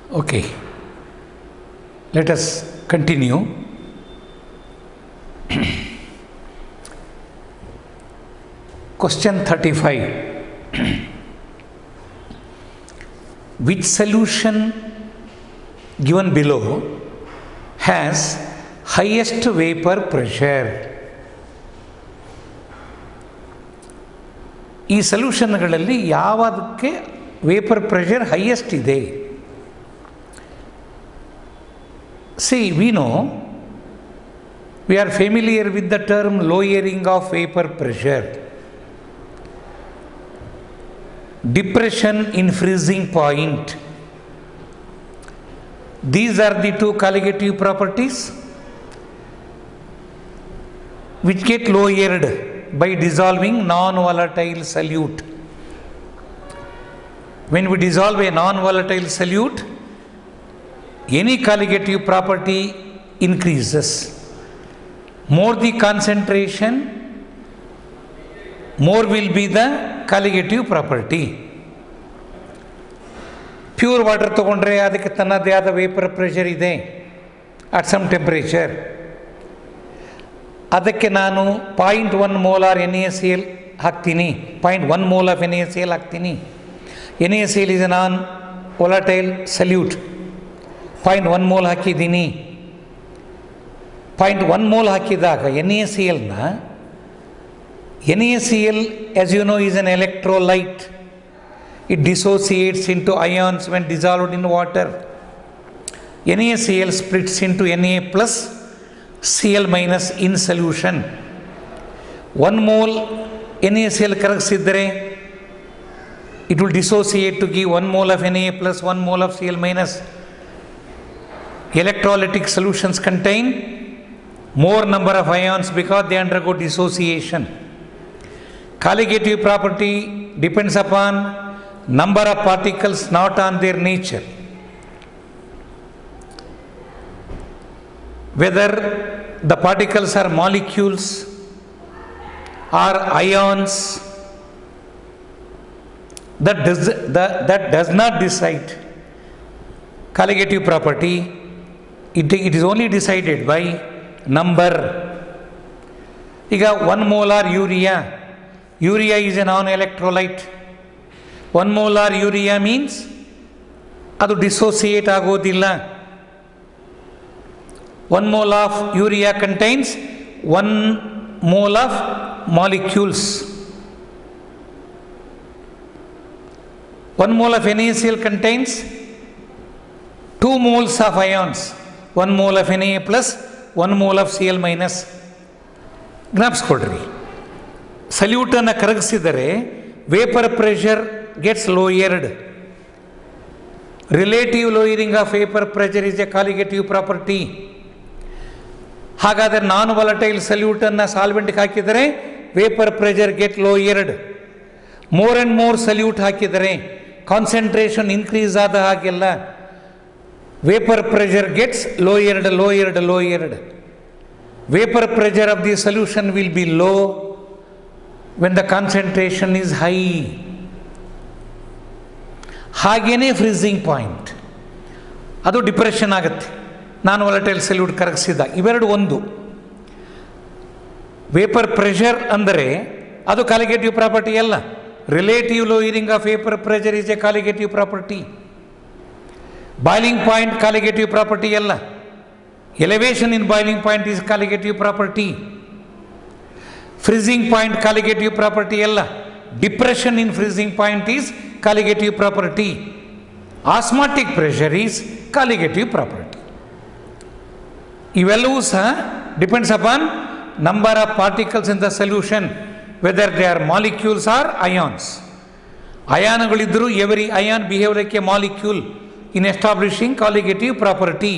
Okay. Let us continue. Question 35. Which solution given below has highest vapor pressure? ಈ ಸೊಲ್ಯೂಷನ್ಗಳಲ್ಲಿ ಯಾವುದಕ್ಕೆ vapour pressure highest ಇದೆ see we know we are familiar with the term lowering of vapour pressure depression in freezing point these are the two colligative properties which get lowered by dissolving non-volatile solute. When we dissolve a non-volatile solute, any colligative property increases. More the concentration, more will be the colligative property. Pure water ತೊಗೊಂಡ್ರೆ ಅದಕ್ಕೆ ತನ್ನದೇ ಆದ vapour pressure ಇದೆ at some temperature ಅದಕ್ಕೆ ನಾನು point one molar N A C L ಹಾಕ್ತೀನಿ point one mole of N A C L ಹಾಕ್ತೀನಿ N A C L is non volatile solute point one mole ಹಾಕಿದ್ದೀನಿ point one mole ಹಾಕಿದಾಗ N A C ಎಲ್ನ N A C L as you know is an electrolyte it dissociates into ions when dissolved in water N A C L splits into N A plus Cl minus in solution. One mole N A C L ಕರಗಿಸಿದರೆ it will dissociate to give one mole of N A plus one mole of C L minus electrolytic solutions contain more number of ions because they undergo dissociation. Colligative property depends upon number of particles not on their nature. Whether the particles are molecules or ions, that does, that, that does not decide colligative property. It, it is only decided by number ಈಗ one molar urea urea is a non electrolyte one molar urea means ಅದು dissociate ಆಗೋದಿಲ್ಲ one mole of urea contains one mole of molecules one mole of N contains two moles of ions one mole of N A plus one mole of C L minus ಜ್ಞಾಪಿಸ್ಕೊಡ್ರಿ ಸಲ್ಯೂಟನ್ನು ಕರಗಿಸಿದರೆ vapour pressure gets lowered relative lowering of vapour pressure is a colligative property ಹಾಗಾದರೆ non volatile ಸಲ್ಯೂಟನ್ನು ಸಾಲ್ವೆಂಟ್ಗೆ ಹಾಕಿದರೆ vapour pressure get lowered more and more solute ಹಾಕಿದರೆ concentration increase ಆದ ಹಾಗೆಲ್ಲ vapor pressure gets lowered, lowered, lowered. Vapor pressure of the solution will be low when the concentration is high. ಹಾಗೇನೇ freezing point ಅದು depression ಆಗುತ್ತೆ non volatile salute ಕರಗಿಸಿದ ಇವೆರಡು ಒಂದು vapour pressure ಅಂದರೆ ಅದು ಕಾಲಿಗೇಟಿವ್ ಪ್ರಾಪರ್ಟಿ ಅಲ್ಲ relative lowering of vapour pressure is a colligative property boiling point colligative property ಅಲ್ಲ elevation in boiling point is colligative property freezing point colligative property ಅಲ್ಲ depression in freezing point is colligative property osmotic pressure is colligative property ಇವೆಲ್ಲವೂ ಸಹ depends upon number of particles in the solution whether they are molecules or ions ಅಯಾನುಗಳಿದ್ದರೂ every ion behave like a molecule in establishing colligative property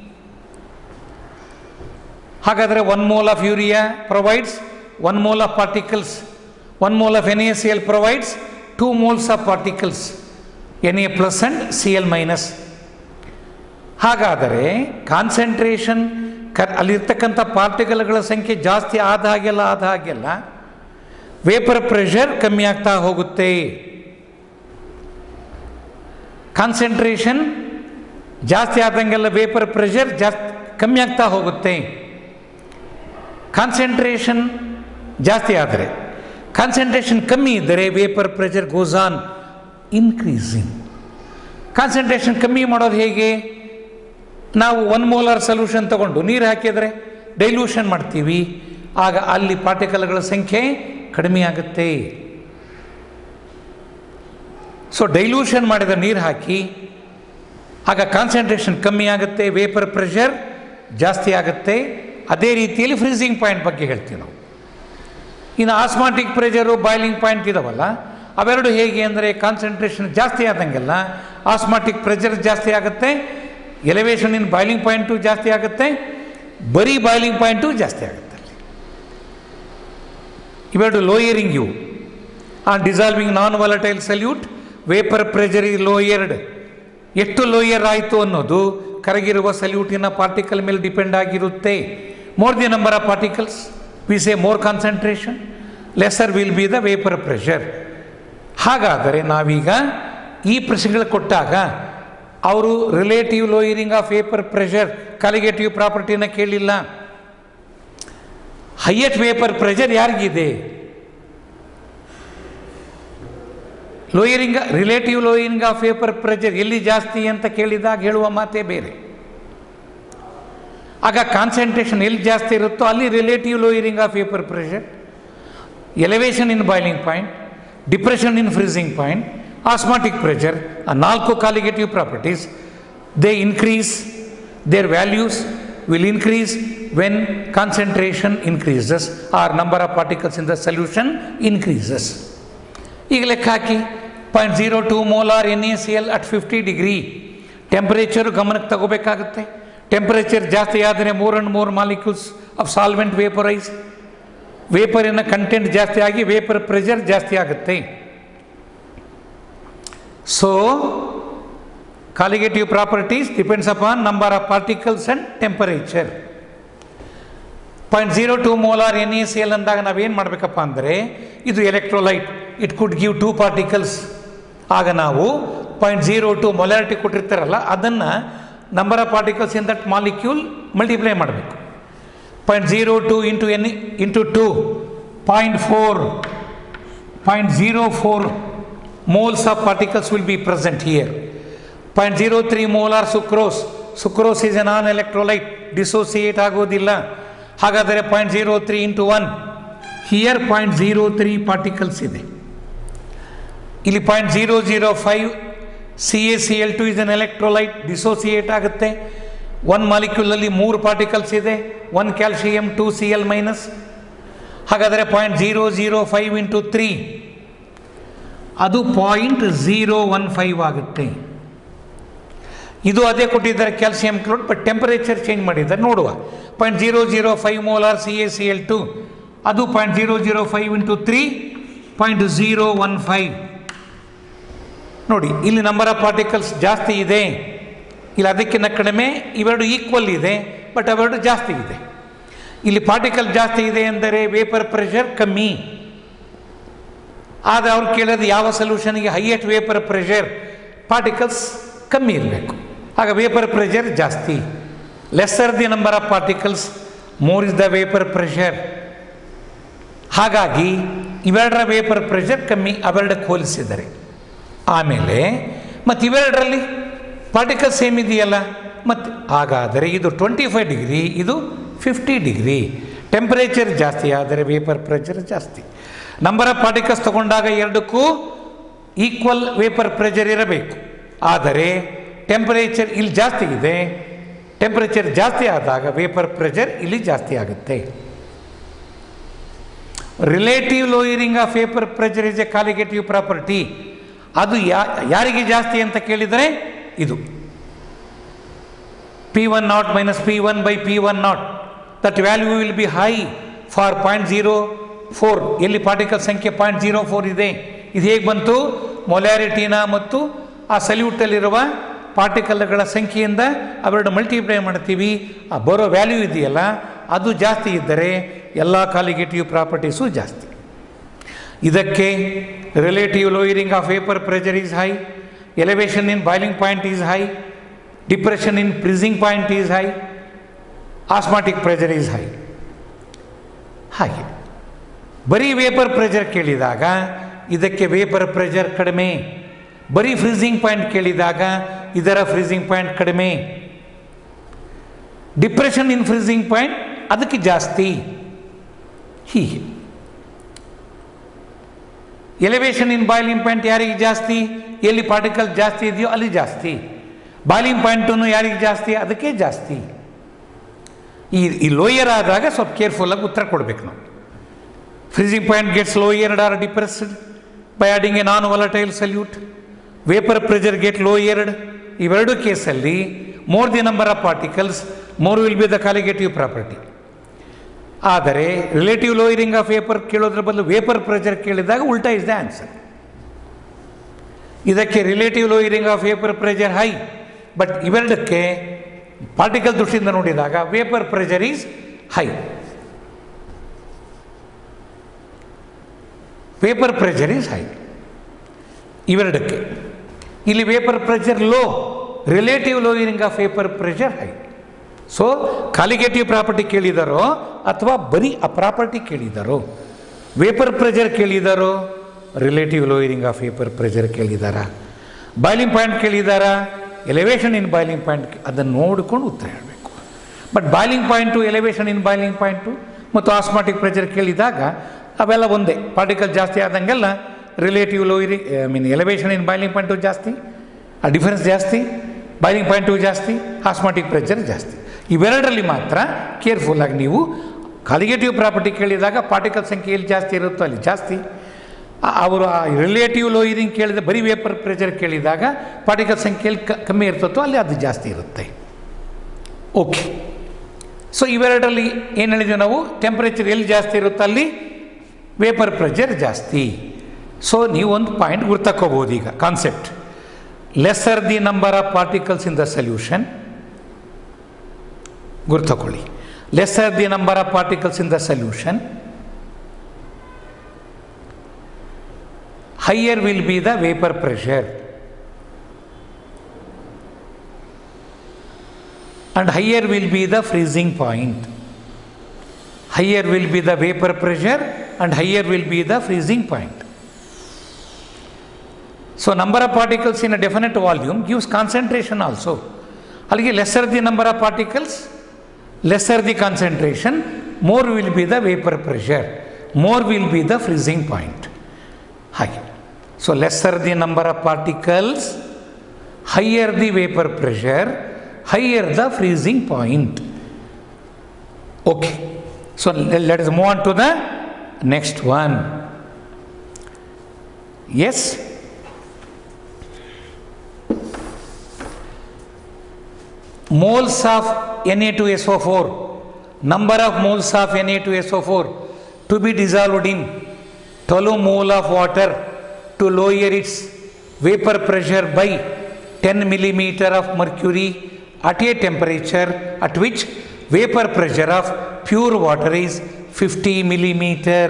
ಹಾಗಾದರೆ one mole of urea provides one mole of particles one mole of N A C L provides two moles of particles N A plus and C L minus ಹಾಗಾದರೆ concentration ಕ ಅಲ್ಲಿರ್ತಕ್ಕಂಥ ಪಾರ್ಟಿಕಲ್ಗಳ ಸಂಖ್ಯೆ ಜಾಸ್ತಿ ಆದ ಹಾಗೆಲ್ಲ ಆದ ಹಾಗೆಲ್ಲ ವೇಪರ್ ಪ್ರೆಷರ್ ಕಮ್ಮಿ ಆಗ್ತಾ ಹೋಗುತ್ತೆ ಕಾನ್ಸಂಟ್ರೇಷನ್ ಜಾಸ್ತಿ ಆದಂಗೆಲ್ಲ ವೇಪರ್ ಪ್ರೆಷರ್ ಜಾಸ್ತಿ ಕಮ್ಮಿ ಆಗ್ತಾ ಹೋಗುತ್ತೆ ಕಾನ್ಸಂಟ್ರೇಷನ್ ಜಾಸ್ತಿ ಆದರೆ ಕಾನ್ಸಂಟ್ರೇಷನ್ ಕಮ್ಮಿ ಇದ್ದರೆ vapour pressure goes on increasing concentration ಕಮ್ಮಿ ಮಾಡೋದು ಹೇಗೆ ನಾವು ಒನ್ ಮೋಲಾರ್ ಸೊಲ್ಯೂಷನ್ ತಗೊಂಡು ನೀರು ಹಾಕಿದರೆ ಡೈಲ್ಯೂಷನ್ ಮಾಡ್ತೀವಿ ಆಗ ಅಲ್ಲಿ ಪಾರ್ಟಿಕಲ್ಗಳ ಸಂಖ್ಯೆ ಕಡಿಮೆ ಆಗುತ್ತೆ ಸೊ ಡೈಲ್ಯೂಷನ್ ಮಾಡಿದ ನೀರು ಹಾಕಿ ಆಗ ಕಾನ್ಸಂಟ್ರೇಷನ್ ಕಮ್ಮಿ ಆಗುತ್ತೆ ವೇಪರ್ ಪ್ರೆಷರ್ ಜಾಸ್ತಿ ಆಗುತ್ತೆ ಅದೇ ರೀತಿಯಲ್ಲಿ ಫ್ರೀಸಿಂಗ್ ಪಾಯಿಂಟ್ ಬಗ್ಗೆ ಹೇಳ್ತೀವಿ ನಾವು ಇನ್ನು ಆಸ್ಮಾಟಿಕ್ ಪ್ರೆಷರು ಬಾಯ್ಲಿಂಗ್ ಪಾಯಿಂಟ್ ಇದಾವಲ್ಲ ಅವೆರಡು ಹೇಗೆ ಅಂದರೆ ಕಾನ್ಸಂಟ್ರೇಷನ್ ಜಾಸ್ತಿ ಆದಂಗೆಲ್ಲ ಆಸ್ಮಾಟಿಕ್ ಪ್ರೆಷರ್ ಜಾಸ್ತಿ ಆಗುತ್ತೆ ಎಲಿವೇಶನ್ ಇನ್ ಬಾಯ್ಲಿಂಗ್ ಪಾಯಿಂಟು ಜಾಸ್ತಿ ಆಗುತ್ತೆ ಬರೀ ಬಾಯ್ಲಿಂಗ್ ಪಾಯಿಂಟು ಜಾಸ್ತಿ ಆಗುತ್ತೆ ಇವೆರಡು ಲೋಯರಿಂಗ್ ಇವು ಆ dissolving non volatile solute vapour pressure ಈ ಲೋಯರ್ಡ್ ಎಷ್ಟು ಲೋಯರ್ ಆಯಿತು ಅನ್ನೋದು ಕರಗಿರುವ ಸಲ್ಯೂಟಿನ ಪಾರ್ಟಿಕಲ್ ಮೇಲೆ ಡಿಪೆಂಡ್ ಆಗಿರುತ್ತೆ more the number of particles we say more concentration lesser will be the vapour pressure ಹಾಗಾದರೆ ನಾವೀಗ ಈ ಪ್ರಶ್ನೆಗಳು ಕೊಟ್ಟಾಗ ಅವರು relative lowering of vapour pressure colligative ಪ್ರಾಪರ್ಟಿನ ಕೇಳಿಲ್ಲ ಹೈಯೆಸ್ಟ್ ವೇಪರ್ ಪ್ರೆಷರ್ ಯಾರಿಗಿದೆ lowering relative lowering of vapour pressure ಎಲ್ಲಿ ಜಾಸ್ತಿ ಅಂತ ಕೇಳಿದಾಗ ಹೇಳುವ ಮಾತೇ ಬೇರೆ ಆಗ ಕಾನ್ಸಂಟ್ರೇಷನ್ ಎಲ್ಲಿ ಜಾಸ್ತಿ ಇರುತ್ತೋ ಅಲ್ಲಿ relative lowering of vapour pressure elevation in boiling point depression in freezing point osmotic pressure ಆ ನಾಲ್ಕು colligative properties they increase their values will increase when concentration increases or number of particles in the solution increases ಈಗ ಲೆಕ್ಕ ಹಾಕಿ point zero two molar N A C L at fifty degree temperature ಗಮನಕ್ಕೆ ತಗೋಬೇಕಾಗುತ್ತೆ temperature ಜಾಸ್ತಿ ಆದರೆ more and more molecules of solvent vaporise ವೇಪರಿನ content ಜಾಸ್ತಿ ಆಗಿ ವೇಪರ್ ಪ್ರೆಷರ್ ಜಾಸ್ತಿ ಆಗುತ್ತೆ so colligative properties depends upon number of particles and temperature point zero two molar N A C L ಅಂದಾಗ ನಾವೇನು ಮಾಡಬೇಕಪ್ಪ ಅಂದರೆ ಇದು electrolyte it could give two particles ಆಗ ನಾವು ಪಾಯಿಂಟ್ ಜೀರೋ ಟು ಮೊಲಾರಿಟಿ ಕೊಟ್ಟಿರ್ತಾರಲ್ಲ ಅದನ್ನು number of particles in that molecule multiply ಮಾಡಬೇಕು point zero two into N into two point four point zero four moles of particles will be present here. 0.03 molar sucrose. Sucrose is a non-electrolyte. Dissociate ಆಗೋದಿಲ್ಲ ಹಾಗಾದರೆ point zero three into one here point zero three particles ಇದೆ ಇಲ್ಲಿ point zero zero five C A C L two is an electrolyte dissociate ಆಗುತ್ತೆ one ಮಾಲಿಕ್ಯೂಲಲ್ಲಿ ಮೂರು particles ಇದೆ one calcium two C L minus ಹಾಗಾದರೆ point zero zero five into three ಅದು point zero one five ಆಗುತ್ತೆ ಇದು ಅದೇ ಕೊಟ್ಟಿದ್ದಾರೆ calcium chloride but temperature change ಮಾಡಿದ್ದಾರೆ ನೋಡುವ point zero zero five molar C A C L two ಅದು point zero zero five into three point zero one five ನೋಡಿ ಇಲ್ಲಿ ನಂಬರ್ ಆಫ್ ಪಾರ್ಟಿಕಲ್ಸ್ ಜಾಸ್ತಿ ಇದೆ ಇಲ್ಲಿ ಅದಕ್ಕಿಂತ ಕಡಿಮೆ ಇವೆರಡು ಈಕ್ವಲ್ ಇದೆ ಬಟ್ ಅವೆರಡು ಜಾಸ್ತಿ ಇದೆ ಇಲ್ಲಿ ಪಾರ್ಟಿಕಲ್ ಜಾಸ್ತಿ ಇದೆ ಎಂದರೆ ವೇಪರ್ ಪ್ರೆಷರ್ ಕಮ್ಮಿ ಆದರೆ ಅವ್ರು ಕೇಳೋದು ಯಾವ ಸೊಲ್ಯೂಷನ್ಗೆ ಹೈಯೆಸ್ಟ್ ವೇಪರ್ ಪ್ರೆಷರ್ ಪಾರ್ಟಿಕಲ್ಸ್ ಕಮ್ಮಿ ಇರಬೇಕು ಆಗ ವೇಪರ್ ಪ್ರೆಷರ್ ಜಾಸ್ತಿ lesser the number of particles more is the vapour pressure ಹಾಗಾಗಿ ಇವೆರಡರ ವೇಪರ್ ಪ್ರೆಷರ್ ಕಮ್ಮಿ ಅವೆರಡಕ್ಕೆ ಹೋಲಿಸಿದ್ದಾರೆ ಆಮೇಲೆ ಮತ್ತು ಇವೆರಡರಲ್ಲಿ ಪಾರ್ಟಿಕಲ್ಸ್ ಸೇಮ್ ಇದೆಯಲ್ಲ ಮತ್ತು ಹಾಗಾದರೆ ಇದು ಟ್ವೆಂಟಿ ಫೈವ್ ಡಿಗ್ರಿ ಇದು ಫಿಫ್ಟಿ ಡಿಗ್ರಿ ಟೆಂಪರೇಚರ್ ಜಾಸ್ತಿ ಆದರೆ ವೇಪರ್ ಪ್ರೆಷರ್ ಜಾಸ್ತಿ ನಂಬರ್ ಆಫ್ ಪಾರ್ಟಿಕಲ್ಸ್ ತಗೊಂಡಾಗ ಎರಡಕ್ಕೂ ಈಕ್ವಲ್ ವೇಪರ್ ಪ್ರೆಷರ್ ಇರಬೇಕು ಆದರೆ ಟೆಂಪರೇಚರ್ ಇಲ್ಲಿ ಜಾಸ್ತಿ ಇದೆ ಟೆಂಪರೇಚರ್ ಜಾಸ್ತಿ ಆದಾಗ ವೇಪರ್ ಪ್ರೆಷರ್ ಇಲ್ಲಿ ಜಾಸ್ತಿ ಆಗುತ್ತೆ relative lowering of vapour pressure is a colligative property ಅದು ಯಾ ಯಾರಿಗೆ ಜಾಸ್ತಿ ಅಂತ ಕೇಳಿದರೆ ಇದು P one not minus P one by P one naught that value will be high for point zero four ಎಲ್ಲಿ ಪಾರ್ಟಿಕಲ್ ಸಂಖ್ಯೆ ಪಾಯಿಂಟ್ ಜೀರೋ ಫೋರ್ ಇದೆ ಇದು ಹೇಗೆ ಬಂತು ಮೊಲ್ಯಾರಿಟಿನ ಮತ್ತು ಆ ಸಲ್ಯೂಟಲ್ಲಿರುವ ಪಾರ್ಟಿಕಲ್ಗಳ ಸಂಖ್ಯೆಯಿಂದ ಅವೆರಡು ಮಲ್ಟಿಪ್ಲೈ ಮಾಡ್ತೀವಿ ಆ ಬರೋ ವ್ಯಾಲ್ಯೂ ಇದೆಯಲ್ಲ ಅದು ಜಾಸ್ತಿ ಇದ್ದರೆ ಎಲ್ಲ ಕಾಲಿಗೇಟಿವ್ ಪ್ರಾಪರ್ಟೀಸು ಜಾಸ್ತಿ ಇದಕ್ಕೆ relative lowering of vapour pressure is high elevation in boiling point is high depression in freezing point is high osmotic pressure is high ಹಾಗೆ ಬರೀ ವೇಪರ್ ಪ್ರೆಷರ್ ಕೇಳಿದಾಗ ಇದಕ್ಕೆ ವೇಪರ್ ಪ್ರೆಷರ್ ಕಡಿಮೆ ಬರೀ ಫ್ರೀಸಿಂಗ್ ಪಾಯಿಂಟ್ ಕೇಳಿದಾಗ ಇದರ ಫ್ರೀಸಿಂಗ್ ಪಾಯಿಂಟ್ ಕಡಿಮೆ depression in freezing point ಅದಕ್ಕೆ ಜಾಸ್ತಿ ಹೀಗೆ ಎಲಿವೇಶನ್ ಇನ್ ಬಾಯ್ಲಿಂಗ್ ಪಾಯಿಂಟ್ ಯಾರಿಗೆ ಜಾಸ್ತಿ ಎಲ್ಲಿ ಪಾರ್ಟಿಕಲ್ ಜಾಸ್ತಿ ಇದೆಯೋ ಅಲ್ಲಿ ಜಾಸ್ತಿ ಬಾಯ್ಲಿಂಗ್ ಪಾಯಿಂಟನ್ನು ಯಾರಿಗೆ ಜಾಸ್ತಿ ಅದಕ್ಕೆ ಜಾಸ್ತಿ ಈ ಈ ಲೋಯರ್ ಆದಾಗ ಸ್ವಲ್ಪ ಕೇರ್ಫುಲ್ಲಾಗಿ ಉತ್ತರ ಕೊಡ್ಬೇಕು ನಾವು freezing point gets lowered or depressed by adding a non volatile solute vapour pressure get lowered ಇವೆರಡು ಕೇಸಲ್ಲಿ more the number of particles more will be the colligative property ಆದರೆ ರಿಲೇಟಿವ್ ಲೋಯರಿಂಗ್ ಆಫ್ ವೇಪರ್ ಕೇಳೋದ್ರ ಬದಲು vapour pressure ಕೇಳಿದಾಗ ಉಲ್ಟಾ is the answer ಇದಕ್ಕೆ relative lowering of vapour pressure high but ಇವೆರಡಕ್ಕೆ particle ದೃಷ್ಟಿಯಿಂದ ನೋಡಿದಾಗ vapour pressure is high vapour pressure is high ಇವೆರಡಕ್ಕೆ ಇಲ್ಲಿ vapour pressure low relative lowering of vapour pressure high so colligative property ಕೇಳಿದಾರೋ ಅಥವಾ ಬರೀ ಆ ಪ್ರಾಪರ್ಟಿ ಕೇಳಿದಾರೋ ವೇಪರ್ ಪ್ರೆಷರ್ ಕೇಳಿದಾರೋ relative lowering of vapour pressure ಕೇಳಿದಾರ ಬಾಯ್ಲಿಂಗ್ ಪಾಯಿಂಟ್ ಕೇಳಿದಾರಾ ಎಲಿವೇಶನ್ ಇನ್ ಬಾಯ್ಲಿಂಗ್ ಪಾಯಿಂಟ್ ಅದನ್ನು ನೋಡಿಕೊಂಡು ಉತ್ತರ ಹೇಳಬೇಕು but boiling point elevation in boiling point ಮತ್ತು ಆಸ್ಮಾಟಿಕ್ ಪ್ರೆಷರ್ ಕೇಳಿದಾಗ ಅವೆಲ್ಲ ಒಂದೇ ಪಾರ್ಟಿಕಲ್ ಜಾಸ್ತಿ ಆದಂಗೆಲ್ಲ relative lowering I mean elevation in boiling point ಜಾಸ್ತಿ ಆ ಡಿಫರೆನ್ಸ್ ಜಾಸ್ತಿ ಬಾಯ್ಲಿಂಗ್ ಪಾಯಿಂಟು ಜಾಸ್ತಿ ಆಸ್ಮಾಟಿಕ್ ಪ್ರೆಷರ್ ಜಾಸ್ತಿ ಇವೆರಡರಲ್ಲಿ ಮಾತ್ರ ಕೇರ್ಫುಲ್ಲಾಗಿ ನೀವು ಕಾಲಿಗೇಟಿವ್ ಪ್ರಾಪರ್ಟಿ ಕೇಳಿದಾಗ ಪಾರ್ಟಿಕಲ್ ಸಂಖ್ಯೆ ಎಲ್ಲಿ ಜಾಸ್ತಿ ಇರುತ್ತೋ ಅಲ್ಲಿ ಜಾಸ್ತಿ ಆ- ಅವರು ಆ ರಿಲೇಟಿವ್ ಲೋಯರಿಂಗ್ ಕೇಳಿದ ಬರೀ ವೇಪರ್ ಪ್ರೆಷರ್ ಕೇಳಿದಾಗ ಪಾರ್ಟಿಕಲ್ ಸಂಖ್ಯೆ ಎಲ್ಲಿ ಕ- ಕಮ್ಮಿ ಇರ್ತತ್ತೋ ಅಲ್ಲಿ ಅದು ಜಾಸ್ತಿ ಇರುತ್ತೆ ಓಕೆ ಸೊ ಇವೆರಡರಲ್ಲಿ ಏನು ಹೇಳಿದ್ವಿ ನಾವು ಟೆಂಪ್ರೇಚರ್ ಎಲ್ಲಿ ಜಾಸ್ತಿ ಇರುತ್ತೋ ಅಲ್ಲಿ ವೇಪರ್ ಪ್ರೆಷರ್ ಜಾಸ್ತಿ ಸೊ ನೀವು ಒಂದು ಪಾಯಿಂಟ್ ಗುರ್ತಕ್ಕೋಬೋದು ಈಗ concept lesser the number of particles in the solution ಗುರ್ತಕೊಳ್ಳಿ lesser the number of particles in the solution higher will be the vapor pressure and higher will be the freezing point higher will be the vapor pressure and higher will be the freezing point so number of particles in a definite volume gives concentration also ಅಲ್ಲಿಗೆ lesser the number of particles lesser the concentration more will be the vapor pressure more will be the freezing point ಹಾಗೆ so lesser the number of particles higher the vapour pressure higher the freezing point okay so let us move on to the next one ಎಸ್ moles of Na2SO4 number of moles of Na2SO4 to be dissolved in 12 mole of water to lower its vapor pressure by 10 millimeter of mercury at a temperature at which vapor pressure of pure water is 50 millimeter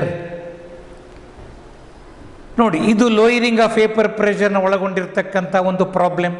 ನೋಡಿ ಇದು lowering of vapour ಪ್ರೆಷರ್ನ ಒಳಗೊಂಡಿರ್ತಕ್ಕಂಥ ಒಂದು problem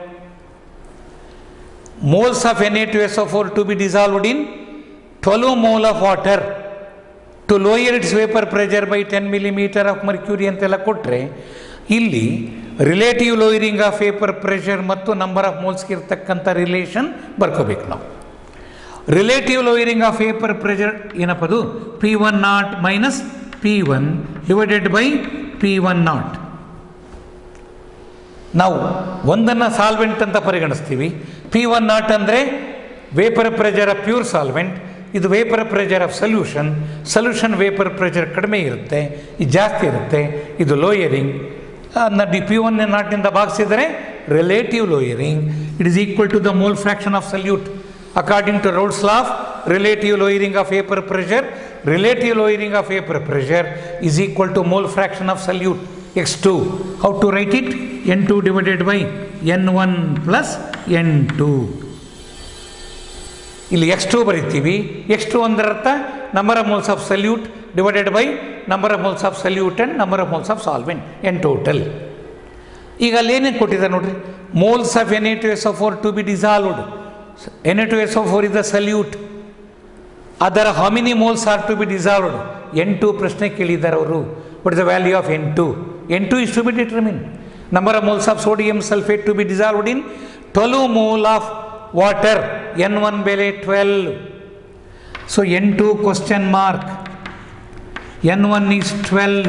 moles of Na2SO4 to be dissolved in 12 mole of water to lower its vapor pressure by 10 millimeter of mercury ಅಂತೆಲ್ಲ ಕೊಟ್ಟರೆ ಇಲ್ಲಿ relative lowering of vapour pressure ಮತ್ತು number of ಮೋಲ್ಸ್ಗೆ ಇರ್ತಕ್ಕಂಥ ರಿಲೇಷನ್ ಬರ್ಕೋಬೇಕು ನಾವು relative lowering of vapour pressure ಏನಪ್ಪ ಅದು P one not minus P one divided by P one nought ನಾವು ಒಂದನ್ನು ಸಾಲ್ವೆಂಟ್ ಅಂತ ಪರಿಗಣಿಸ್ತೀವಿ ಪಿ ಒನ್ ನಾಟ್ ಅಂದರೆ vapour pressure of pure solvent ಇದು vapour pressure of solution solution vapour pressure ಕಡಿಮೆ ಇರುತ್ತೆ ಇದು ಜಾಸ್ತಿ ಇರುತ್ತೆ ಇದು ಲೋಯರಿಂಗ್ ಡಿ ಪಿ ಒನ್ ನಾಟಿಂದ ಭಾಗಿಸಿದರೆ relative lowering it is equal to the mole fraction of solute according to Raoult's law relative lowering of vapour pressure relative lowering of vapour pressure is equal to mole fraction of solute x2 how to write it n2 divided by n1 plus n2 ಇಲ್ಲಿ X two ಬರಿತೀವಿ X two ಅಂದ್ರೆ ಅರ್ಥ number of moles of solute divided by number of moles of solute and number of moles of solvent N total ಈಗ ಅಲ್ಲಿ ಏನೇನು ಕೊಟ್ಟಿದ್ದಾರೆ ನೋಡ್ರಿ moles of N A two S O four to be dissolved N A two S O four is the solute ಅದರ how many moles are to be dissolved N two ಪ್ರಶ್ನೆ ಕೇಳಿದ್ದಾರೆ ಅವರು what is the value of N two N two is to be determine number of moles of sodium sulphate to be dissolved in twelve mole of water N one ಬೆಲೆ twelve so N two question mark N one is twelve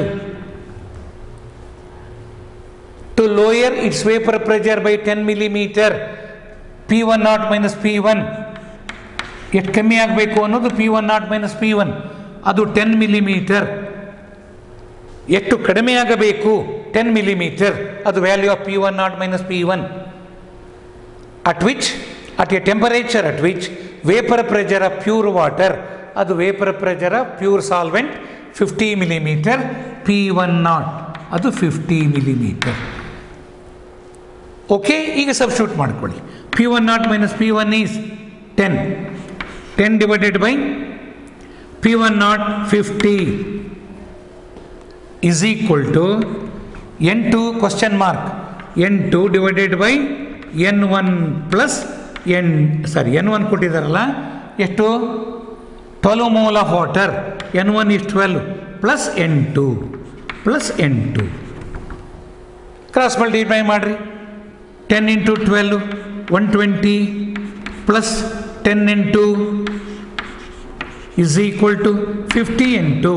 to lower its vapor pressure by 10 millimeter P one not minus P one ಎಷ್ಟು ಕಮ್ಮಿ ಆಗಬೇಕು ಅನ್ನೋದು P one not minus P one ಅದು ten millimetre ಎಷ್ಟು ಕಡಿಮೆ ಆಗಬೇಕು ten millimetre ಅದು value of P one not minus P one at which at a temperature at which vapour pressure of pure water ಅದು vapour pressure of pure solvent fifty millimetre P one nought ಅದು fifty millimetre okay ಈಗ substitute ಮಾಡ್ಕೊಳ್ಳಿ P one not minus P one is ten ten divided by P one nought fifty is equal to n2 question mark n2 divided by n1 plus n sorry n1 ಕೊಟ್ಟಿದ್ದಾರಲ್ಲ ಎಷ್ಟು twelve mole of water N one is twelve plus N two plus N two cross multiply ಮಾಡಿರಿ ten into twelve one twenty plus ten into is equal to fifty ಎಂಟು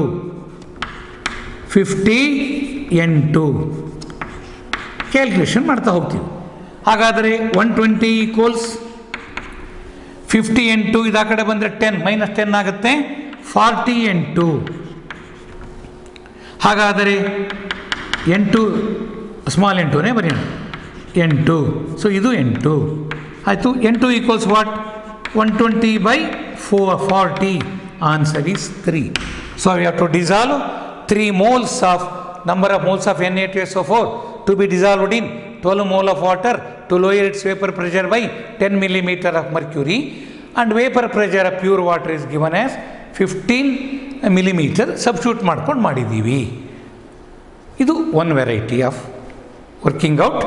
fifty ಎಂಟು calculation ಮಾಡ್ತಾ ಹೋಗ್ತೀವಿ ಹಾಗಾದರೆ one twenty equals fifty ಎಂಟು ಇದು ಆ ಕಡೆ ಬಂದರೆ ಟೆನ್ ಮೈನಸ್ ಟೆನ್ ಆಗುತ್ತೆ ಫಾರ್ಟಿ ಎಂಟು ಹಾಗಾದರೆ ಎಂಟು ಸ್ಮಾಲ್ ಎಂಟುನೇ ಬರೆಯೋಣ ಎಂಟು ಸೊ ಇದು ಎಂಟು ಆಯಿತು ಎಂಟು equals what one twenty by four forty answer is three so we have to dissolve three moles of number of moles of Na2SO4 to be dissolved in 12 mole of water to lower its vapor pressure by 10 millimeter of mercury and vapor pressure of pure water is given as 15 millimeter substitute ಮಾಡ್ಕೊಂಡು ಮಾಡಿದ್ದೀವಿ ಇದು one variety of working out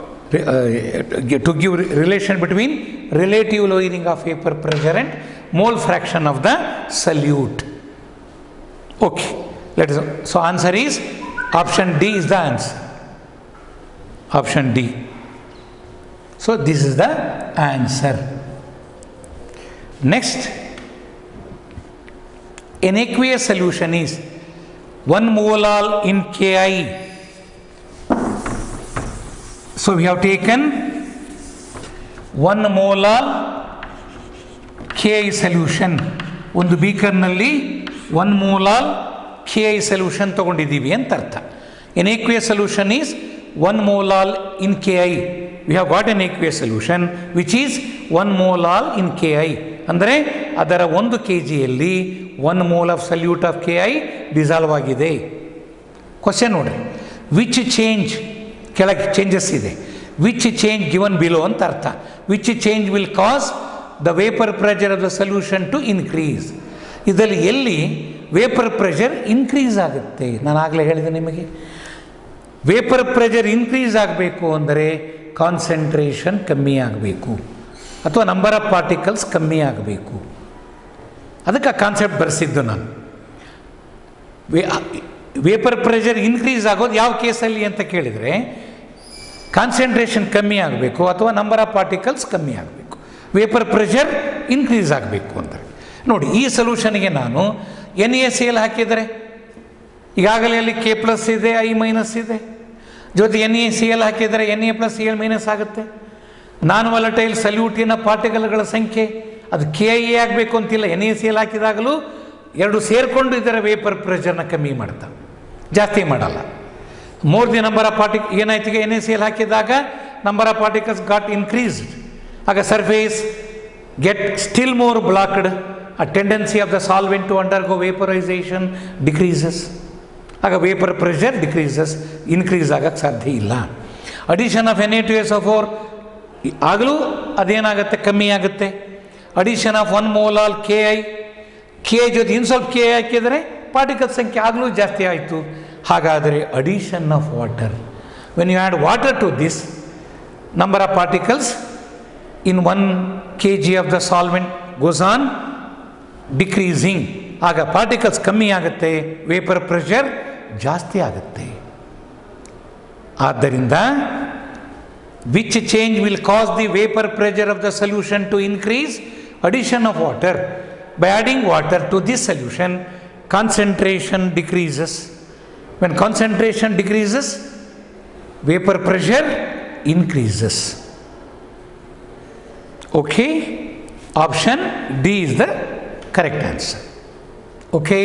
to give relation between relative lowering of vapour pressure and mole fraction of the solute okay let us so answer is option d is the answer option d so this is the answer next an aqueous solution is 1 molal in ki so we have taken 1 molal ki solution ಒಂದು ಬೀಕರ್ನಲ್ಲಿ one molal K I solution ತೊಗೊಂಡಿದ್ದೀವಿ ಅಂತ ಅರ್ಥ an aqueous solution is one molal in K I we have got an aqueous solution which is one molal in K I ಅಂದರೆ ಅದರ ಒಂದು K ಜಿಯಲ್ಲಿ one mole of solute of K I dissolve ಆಗಿದೆ question ನೋಡ್ರಿ which change ಕೆಳಗೆ changes ಇದೆ which change given below ಅಂತ ಅರ್ಥ which change will cause the vapour pressure of the solution to increase ಇದರಲ್ಲಿ ಎಲ್ಲಿ ವೇಪರ್ ಪ್ರೆಷರ್ ಇನ್ಕ್ರೀಸ್ ಆಗುತ್ತೆ ನಾನು ಆಗಲೇ ಹೇಳಿದೆ ನಿಮಗೆ ವೇಪರ್ ಪ್ರೆಷರ್ ಇನ್ಕ್ರೀಸ್ ಆಗಬೇಕು ಅಂದರೆ ಕಾನ್ಸಂಟ್ರೇಷನ್ ಕಮ್ಮಿ ಆಗಬೇಕು ಅಥವಾ ನಂಬರ್ ಆಫ್ ಪಾರ್ಟಿಕಲ್ಸ್ ಕಮ್ಮಿ ಆಗಬೇಕು ಅದಕ್ಕೆ ಆ ಕಾನ್ಸೆಪ್ಟ್ ಬರೆಸಿದ್ದು ನಾನು ವೇ ವೇಪರ್ ಪ್ರೆಷರ್ ಇನ್ಕ್ರೀಸ್ ಆಗೋದು ಯಾವ ಕೇಸಲ್ಲಿ ಅಂತ ಕೇಳಿದರೆ ಕಾನ್ಸಂಟ್ರೇಷನ್ ಕಮ್ಮಿ ಆಗಬೇಕು ಅಥವಾ ನಂಬರ್ ಆಫ್ ಪಾರ್ಟಿಕಲ್ಸ್ ಕಮ್ಮಿ ಆಗಬೇಕು ವೇಪರ್ ಪ್ರೆಷರ್ ಇನ್ಕ್ರೀಸ್ ಆಗಬೇಕು ಅಂದರೆ ನೋಡಿ ಈ ಸೊಲ್ಯೂಷನ್ಗೆ ನಾನು ಎನ್ ಎ ಸಿ ಎಲ್ ಹಾಕಿದರೆ ಈಗಾಗಲೇ ಅಲ್ಲಿ ಕೆ ಪ್ಲಸ್ ಇದೆ ಐ ಮೈನಸ್ ಇದೆ ಜೊತೆ ಎನ್ ಎ ಸಿ ಎಲ್ ಹಾಕಿದರೆ N A plus C L minus ಆಗುತ್ತೆ ನಾನ್ ವಾಲಟೈಲ್ ಸಲ್ಯೂಟಿನ ಪಾರ್ಟಿಕಲ್ಗಳ ಸಂಖ್ಯೆ ಅದು ಕೆ ಐ ಎ ಆಗಬೇಕು ಅಂತಿಲ್ಲ ಎನ್ ಎ ಸಿ ಎಲ್ ಹಾಕಿದಾಗಲೂ ಎರಡು ಸೇರಿಕೊಂಡು ಇದರ ವೇಪರ್ ಪ್ರೆಷರ್ನ ಕಮ್ಮಿ ಮಾಡ್ತಾವೆ ಜಾಸ್ತಿ ಮಾಡಲ್ಲ ಮೋರ್ ದಿ ನಂಬರ್ ಆಫ್ ಪಾರ್ಟಿಕ್ ಏನಾಯ್ತು ಈಗ ಎನ್ ಎ ಸಿ ಎಲ್ ಹಾಕಿದಾಗ number of particles got increased ಆಗ surface get still more blocked a tendency of the solvent to undergo vaporization decreases ಆಗ ವೇಪರ್ ಪ್ರೆಷರ್ ಡಿಕ್ರೀಸಸ್ ಇನ್ಕ್ರೀಸ್ ಆಗಕ್ಕೆ ಸಾಧ್ಯ ಇಲ್ಲ addition of N A two S O four ಆಗಲೂ ಅದೇನಾಗುತ್ತೆ ಕಮ್ಮಿ ಆಗುತ್ತೆ addition of one molal K I K I ಜೊತೆ ಇನ್ನು ಸ್ವಲ್ಪ ಕೆ ಐ ಹಾಕಿದರೆ ಪಾರ್ಟಿಕಲ್ ಸಂಖ್ಯೆ ಆಗಲೂ ಜಾಸ್ತಿ ಆಯಿತು ಹಾಗಾದರೆ addition of water when you add water to this number of particles in one K G of the solvent goes on decreasing ಆಗ ಪಾರ್ಟಿಕಲ್ಸ್ ಕಮ್ಮಿ ಆಗುತ್ತೆ ವೇಪರ್ ಪ್ರೆಷರ್ ಜಾಸ್ತಿ ಆಗುತ್ತೆ ಆದ್ದರಿಂದ which change will cause the vapour pressure of the solution to increase addition of water by adding water to this solution concentration decreases when concentration decreases vapour pressure increases okay option D is the correct answer okay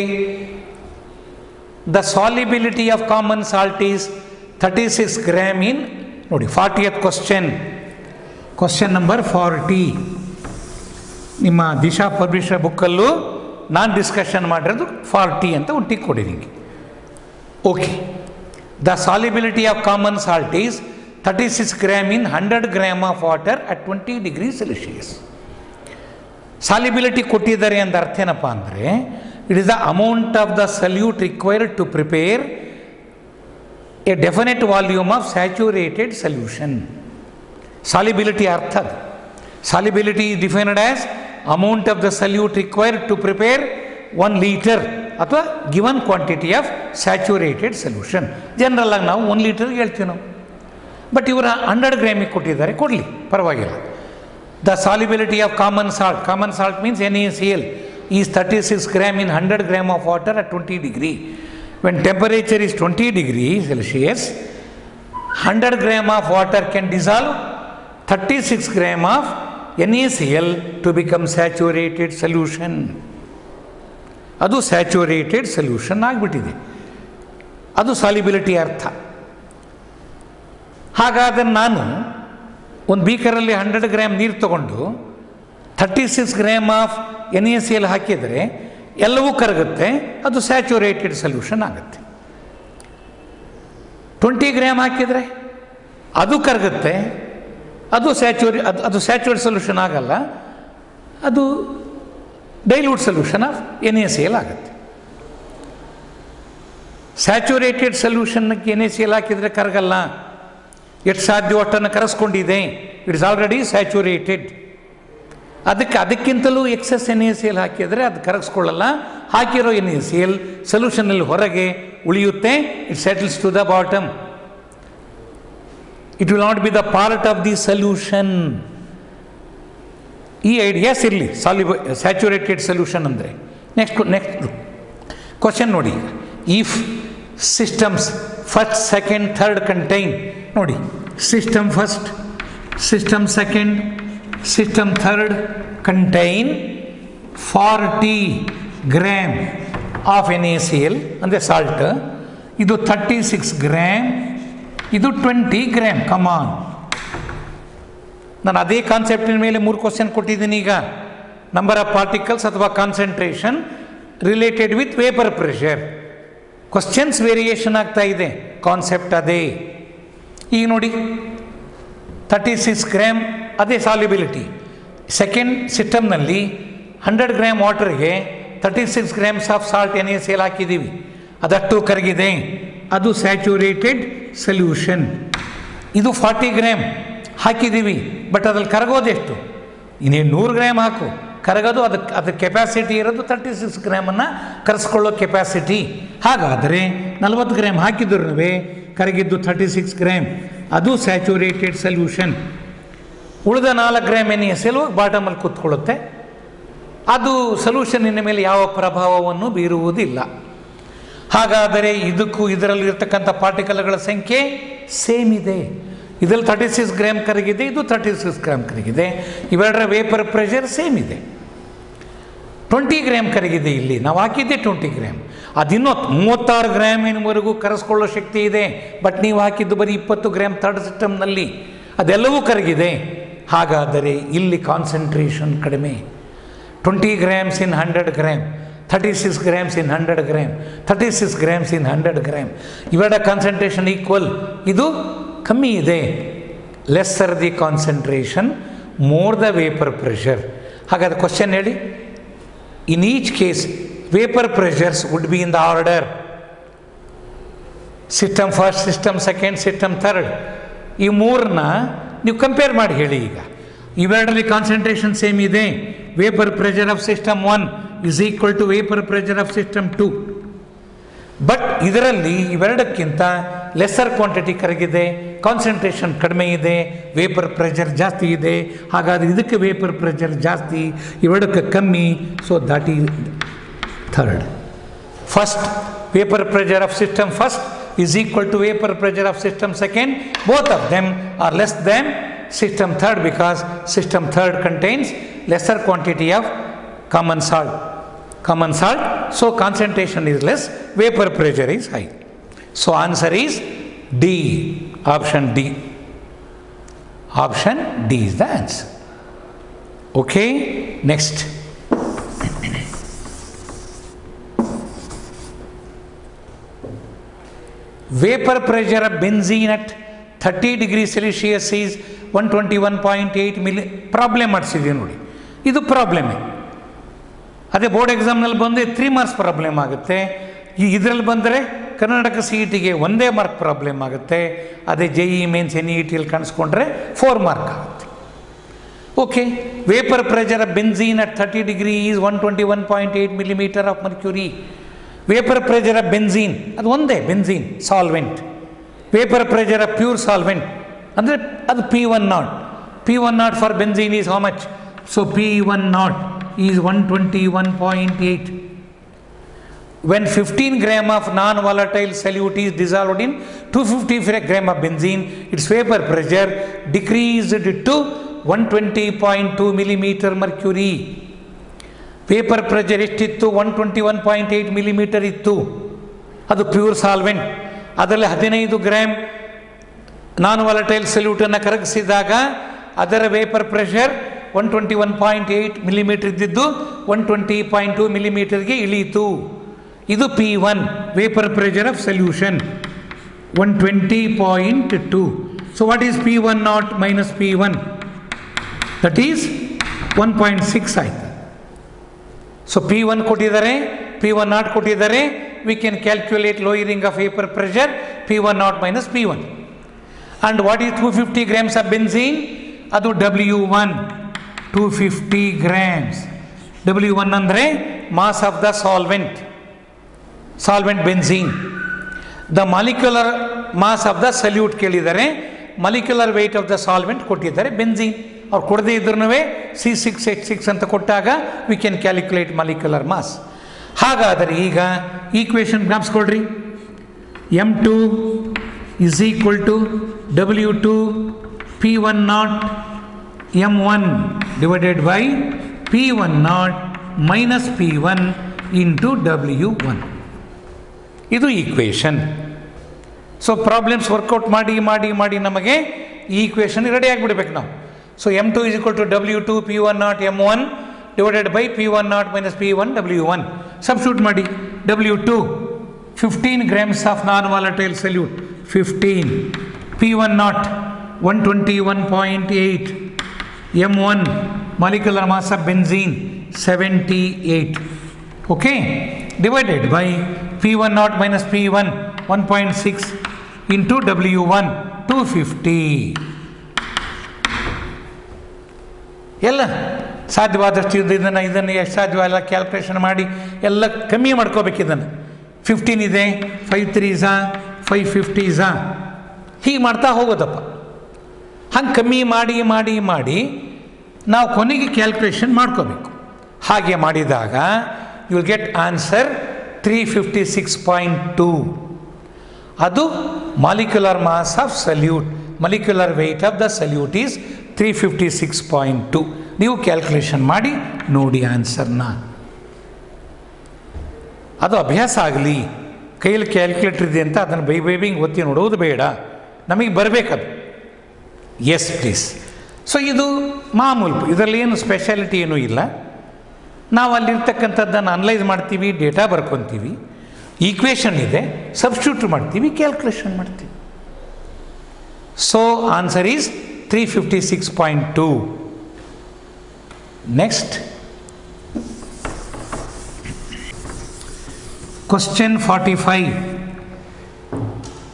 the solubility of common salt is thirty six gram in ನೋಡಿ fortieth question question number forty ನಿಮ್ಮ Disha publisher ಬುಕ್ಕಲ್ಲೂ ನಾನು discussion ಮಾಡಿರೋದು forty ಅಂತ ಒಂದು tick ಕೊಡಿ ನಿಮಗೆ okay the solubility of common salt is thirty six gram in hundred gram of water at twenty degree Celsius solubility ಕೊಟ್ಟಿದ್ದಾರೆ ಅಂತ ಅರ್ಥ ಏನಪ್ಪ ಅಂದರೆ it is the amount of the solute required to prepare a definite volume of saturated solution solubility ಅರ್ಥ ಅದು solubility is defined as amount of the solute required to prepare 1 liter ಅಥವಾ given quantity of saturated solution general ಆಗಿ ನಾವು ಒಂದು ಲೀಟರ್ಗೆ ಹೇಳ್ತೀವಿ ನಾವು but ಇವರ ಹಂಡ್ರೆಡ್ ಗ್ರಾಮಿಗೆ ಕೊಟ್ಟಿದ್ದಾರೆ ಕೊಡಲಿ ಪರವಾಗಿಲ್ಲ the solubility of common salt common salt means N A C L is thirty six gram in hundred gram of water at twenty degree when temperature is twenty degree Celsius hundred gram of water can dissolve thirty six gram of N A C L to become saturated solution ಅದು saturated solution ಆಗಿಬಿಟ್ಟಿದೆ ಅದು solubility ಅರ್ಥ ಹಾಗಾದರೆ ನಾನು ಒಂದು ಬೀಕರಲ್ಲಿ hundred gram ನೀರು ತಗೊಂಡು thirty six gram of N A C L ಹಾಕಿದರೆ ಎಲ್ಲವೂ ಕರಗುತ್ತೆ ಅದು ಸ್ಯಾಚುರೇಟೆಡ್ ಸೊಲ್ಯೂಷನ್ ಆಗುತ್ತೆ ಟ್ವೆಂಟಿ ಗ್ರಾಮ್ ಹಾಕಿದರೆ ಅದು ಕರಗುತ್ತೆ ಅದು ಸ್ಯಾಚುರೇ ಅದು ಅದು ಸ್ಯಾಚುರೇಟ್ ಸೊಲ್ಯೂಷನ್ ಆಗಲ್ಲ ಅದು dilute solution of N A C L ಆಗುತ್ತೆ ಸ್ಯಾಚುರೇಟೆಡ್ ಸೊಲ್ಯೂಷನ್ಗೆ ಎನ್ ಎ ಸಿ ಎಲ್ ಹಾಕಿದರೆ ಕರಗಲ್ಲ ಎಷ್ಟು ಸಾಧ್ಯ ಒಟ್ಟನ್ನು ಕರೆಸ್ಕೊಂಡಿದೆ ಇಟ್ಸ್ ಆಲ್ರೆಡಿ ಸ್ಯಾಚುರೇಟೆಡ್ ಅದಕ್ಕೆ ಅದಕ್ಕಿಂತಲೂ excess N A C L ಹಾಕಿದರೆ ಅದು ಕರಗಿಸ್ಕೊಳ್ಳಲ್ಲ ಹಾಕಿರೋ ಎನ್ ಎ ಸಿ ಎಲ್ ಸೊಲ್ಯೂಷನಲ್ಲಿ ಹೊರಗೆ ಉಳಿಯುತ್ತೆ it settles to the bottom it will not be the part of the solution ಈ ಐಡಿಯಾಸ್ ಇರಲಿ ಸಾಲಿಬ ಸ್ಯಾಚುರೇಟೆಡ್ ಸೊಲ್ಯೂಷನ್ ಅಂದರೆ ನೆಕ್ಸ್ಟ್ ನೆಕ್ಸ್ಟ್ ಕ್ವಶನ್ ನೋಡಿ if systems first second third contain ನೋಡಿ system first system second system third contain forty gram of N A C L ಅಂದರೆ salt ಇದು thirty six gram ಇದು twenty gram come on ನಾನು ಅದೇ ಕಾನ್ಸೆಪ್ಟಿನ ಮೇಲೆ ಮೂರು ಕ್ವಶನ್ ಕೊಟ್ಟಿದ್ದೀನಿ ಈಗ ನಂಬರ್ ಆಫ್ ಪಾರ್ಟಿಕಲ್ಸ್ ಅಥವಾ concentration related with vapour pressure questions variation ಆಗ್ತಾ ಇದೆ ಕಾನ್ಸೆಪ್ಟ್ ಅದೇ ಈಗ ನೋಡಿ ತರ್ಟಿ ಸಿಕ್ಸ್ ಗ್ರಾಮ್ ಅದೇ ಸಾಲಿಬಿಲಿಟಿ ಸೆಕೆಂಡ್ ಸಿಸ್ಟಮ್ನಲ್ಲಿ ಹಂಡ್ರೆಡ್ ಗ್ರಾಮ್ ವಾಟರ್ಗೆ thirty six grams of salt N A ಸೇಲ್ ಹಾಕಿದ್ದೀವಿ ಅದಷ್ಟು ಕರಗಿದೆ ಅದು ಸ್ಯಾಚುರೇಟೆಡ್ ಸೊಲ್ಯೂಷನ್ ಇದು ಫಾರ್ಟಿ ಗ್ರಾಮ್ ಹಾಕಿದ್ದೀವಿ ಬಟ್ ಅದ್ರಲ್ಲಿ ಕರಗೋದೆಷ್ಟು ಇನ್ನೇನು ನೂರು ಗ್ರಾಮ್ ಹಾಕು ಕರಗೋದು ಅದಕ್ಕೆ ಅದ್ರ ಕೆಪಾಸಿಟಿ ಇರೋದು ತರ್ಟಿ ಸಿಕ್ಸ್ ಗ್ರಾಮನ್ನು ಕರೆಸ್ಕೊಳ್ಳೋ ಕೆಪಾಸಿಟಿ ಹಾಗಾದರೆ ನಲವತ್ತು ಗ್ರಾಮ್ ಹಾಕಿದ್ರು ಕರಗಿದ್ದು ಥರ್ಟಿ ಸಿಕ್ಸ್ ಗ್ರಾಮ್ ಅದು ಸ್ಯಾಚುರೇಟೆಡ್ ಸೊಲ್ಯೂಷನ್ ಉಳಿದ ನಾಲ್ಕು ಗ್ರಾಮ್ ಎನ್ ಎಸ್ ಎಲ್ ಬಾಟಮಲ್ಲಿ ಕೂತ್ಕೊಳ್ಳುತ್ತೆ ಅದು ಸೊಲ್ಯೂಷನ್ನಿನ ಮೇಲೆ ಯಾವ ಪ್ರಭಾವವನ್ನು ಬೀರುವುದಿಲ್ಲ ಹಾಗಾದರೆ ಇದಕ್ಕೂ ಇದರಲ್ಲಿರ್ತಕ್ಕಂಥ ಪಾರ್ಟಿಕಲ್ಗಳ ಸಂಖ್ಯೆ ಸೇಮ್ ಇದೆ ಇದರಲ್ಲಿ ತರ್ಟಿ ಸಿಕ್ಸ್ ಗ್ರಾಮ್ ಕರಗಿದೆ ಇದು ತರ್ಟಿ ಸಿಕ್ಸ್ ಗ್ರಾಮ್ ಕರಗಿದೆ ಇವೆರಡರ ವೇಪರ್ ಪ್ರೆಷರ್ ಸೇಮ್ ಇದೆ ಟ್ವೆಂಟಿ ಗ್ರಾಮ್ ಕರಗಿದೆ ಇಲ್ಲಿ ನಾವು ಹಾಕಿದ್ದೆ ಟ್ವೆಂಟಿ ಗ್ರಾಮ್ ಅದಿನ್ನೂ ಮೂವತ್ತಾರು ಗ್ರಾಮಿನವರೆಗೂ ಕರೆಸ್ಕೊಳ್ಳೋ ಶಕ್ತಿ ಇದೆ ಬಟ್ ನೀವು ಹಾಕಿದ್ದು ಬರೀ ಇಪ್ಪತ್ತು ಗ್ರಾಮ್ ಥರ್ಡ್ ಸಿಸ್ಟಮ್ನಲ್ಲಿ ಅದೆಲ್ಲವೂ ಕರಗಿದೆ ಹಾಗಾದರೆ ಇಲ್ಲಿ ಕಾನ್ಸಂಟ್ರೇಷನ್ ಕಡಿಮೆ twenty grams in hundred gram thirty six grams in hundred gram thirty six grams in hundred gram ಇವೆರಡ ಕಾನ್ಸಂಟ್ರೇಷನ್ ಈಕ್ವಲ್ ಇದು ಕಮ್ಮಿ ಇದೆ lesser the concentration more the vapour pressure ಹಾಗಾದ್ರೆ ಕ್ವಶನ್ ಹೇಳಿ in each case vapour pressures would be in the order system first system second system third ಈ ಮೂರನ್ನ ನೀವು compare ಮಾಡಿ ಹೇಳಿ ಈಗ ಇವೆರಡರಲ್ಲಿ ಕಾನ್ಸಂಟ್ರೇಷನ್ ಸೇಮ್ ಇದೆ vapour pressure of system one is equal to vapour pressure of system two but ಇದರಲ್ಲಿ ಇವೆರಡಕ್ಕಿಂತ ಲೆಸ್ಸರ್ ಕ್ವಾಂಟಿಟಿ ಕರಗಿದೆ ಕಾನ್ಸಂಟ್ರೇಷನ್ ಕಡಿಮೆ ಇದೆ ವೇಪರ್ ಪ್ರೆಷರ್ ಜಾಸ್ತಿ ಇದೆ ಹಾಗಾದರೆ ಇದಕ್ಕೆ ವೇಪರ್ ಪ್ರೆಷರ್ ಜಾಸ್ತಿ ಇವೆರಡಕ್ಕೆ ಕಮ್ಮಿ ಸೊ ದಟ್ ಈ third first vapour pressure of system first is equal to vapor pressure of system second both of them are less than system third because system third contains lesser quantity of common salt common salt so concentration is less vapor pressure is high so answer is d option d option d is the answer okay next vapor pressure of benzene at 30 degree celsius is 121.8 milli problem ಮಾಡಿಸಿದ್ದೀವಿ ನೋಡಿ ಇದು ಪ್ರಾಬ್ಲಮ್ಮೇ ಅದೇ board ಎಕ್ಸಾಮ್ನಲ್ಲಿ ಬಂದರೆ three marks problem ಆಗುತ್ತೆ ಈ ಇದರಲ್ಲಿ ಬಂದರೆ Karnataka C E ಟಿಗೆ ಒಂದೇ ಮಾರ್ಕ್ ಪ್ರಾಬ್ಲಮ್ ಆಗುತ್ತೆ ಅದೇ J E mains N E ಟಿಯಲ್ಲಿ ಕಾಣಿಸ್ಕೊಂಡ್ರೆ ಫೋರ್ ಮಾರ್ಕ್ ಆಗುತ್ತೆ okay vapour pressure of benzene at thirty degree is one twenty one point eight millimetre of mercury vapour pressure of benzene ಅದು ಒಂದೇ benzene solvent vapour pressure of pure solvent ಅಂದರೆ ಅದು P one naught P one naught for benzene is how much so P one naught is one twenty one point eight when 15 gram of non-volatile solute is dissolved in 250 gram of benzene, its vapor pressure decreased to 120.2 millimeter mercury. Vapour pressure ಎಷ್ಟಿತ್ತು one twenty one point eight millimetre ಇತ್ತು ಅದು pure solvent ಅದರಲ್ಲಿ ಹದಿನೈದು gram ನಾನ್ volatile ಸಲ್ಯೂಟನ್ನು ಕರಗಿಸಿದಾಗ ಅದರ vapour pressure one twenty one point eight millimetre ಇದ್ದಿದ್ದು one twenty point two ಮಿಲಿಮೀಟರ್ಗೆ ಇಳೀತು ಇದು P one vapour pressure of solution one twenty point two so what is P one not minus P one that is one point six ಆಯಿತು so P one ಕೊಟ್ಟಿದ್ದಾರೆ P one naught ಕೊಟ್ಟಿದ್ದಾರೆ we can calculate lowering of vapour pressure P one not minus P one and what is two fifty grams of benzene ಅದು W one two fifty grams W one ಅಂದರೆ mass of the solvent solvent benzene the molecular mass of the solute ಕೇಳಿದ್ದಾರೆ molecular weight of the solvent ಕೊಟ್ಟಿದ್ದಾರೆ benzene ಅವ್ರು ಕೊಡದೇ ಇದ್ರೂ C six H six ಅಂತ ಕೊಟ್ಟಾಗ we can calculate molecular mass ಹಾಗಾದರೆ ಈಗ ಈಕ್ವೇಷನ್ ಜ್ಞಾಪಿಸ್ಕೊಳ್ರಿ M two is equal to W two P one naught M one divided by P one not minus P one into W one ಇದು equation so problems work out ಮಾಡಿ ಮಾಡಿ ಮಾಡಿ ನಮಗೆ ಈ equation ready ಆಗಿಬಿಡ್ಬೇಕು ನಾವು so M two is equal to W two P one naught M one divided by P one not minus P one W one substitute ಮಾಡಿ W two fifteen grams of non volatile solute fifteen P one naught one twenty one point eight M one molecular mass of benzene seventy eight okay divided by P one not minus P one one point six into W one two fifty ಎಲ್ಲ ಸಾಧ್ಯವಾದಷ್ಟು ಇದು ಇದನ್ನು ಇದನ್ನು ಎಷ್ಟು ಸಾಧ್ಯ ಎಲ್ಲ calculation ಮಾಡಿ ಎಲ್ಲ ಕಮ್ಮಿ ಮಾಡ್ಕೋಬೇಕು ಇದನ್ನು ಫಿಫ್ಟೀನ್ ಇದೆ ಫೈವ್ ತ್ರೀಸಾ ಫೈವ್ ಫಿಫ್ಟೀಸಾ ಹೀಗೆ ಮಾಡ್ತಾ ಹೋಗೋದಪ್ಪ ಹಂಗೆ ಕಮ್ಮಿ ಮಾಡಿ ಮಾಡಿ ಮಾಡಿ ನಾವು ಕೊನೆಗೆ ಕ್ಯಾಲ್ಕುಲೇಷನ್ ಮಾಡ್ಕೋಬೇಕು ಹಾಗೆ ಮಾಡಿದಾಗ you will get answer three fifty six point two ಅದು molecular mass of solute molecular weight of the solute is three fifty six point two ನೀವು ಕ್ಯಾಲ್ಕುಲೇಷನ್ ಮಾಡಿ ನೋಡಿ ಆನ್ಸರ್ನ ಅದು ಅಭ್ಯಾಸ ಆಗಲಿ ಕೈಯಲ್ಲಿ ಕ್ಯಾಲ್ಕುಲೇಟರ್ ಇದೆ ಅಂತ ಅದನ್ನು ಬೈ ಬೈ ಹಿಂಗೆ ಒತ್ತಿ ನೋಡೋದು ಬೇಡ ನಮಗೆ ಬರಬೇಕದು ಎಸ್ ಪ್ಲೀಸ್ ಸೊ ಇದು ಮಾಮೂಲು ಇದರಲ್ಲಿ ಏನು ಸ್ಪೆಷಾಲಿಟಿ ಏನೂ ಇಲ್ಲ ನಾವು ಅಲ್ಲಿರ್ತಕ್ಕಂಥದ್ದನ್ನು ಅನಲೈಸ್ ಮಾಡ್ತೀವಿ ಡೇಟಾ ಬರ್ಕೊತೀವಿ ಈಕ್ವೇಷನ್ ಇದೆ ಸಬ್ಸ್ಟ್ಯೂಟ್ ಮಾಡ್ತೀವಿ ಕ್ಯಾಲ್ಕುಲೇಷನ್ ಮಾಡ್ತೀವಿ so answer is three fifty six point two next question forty five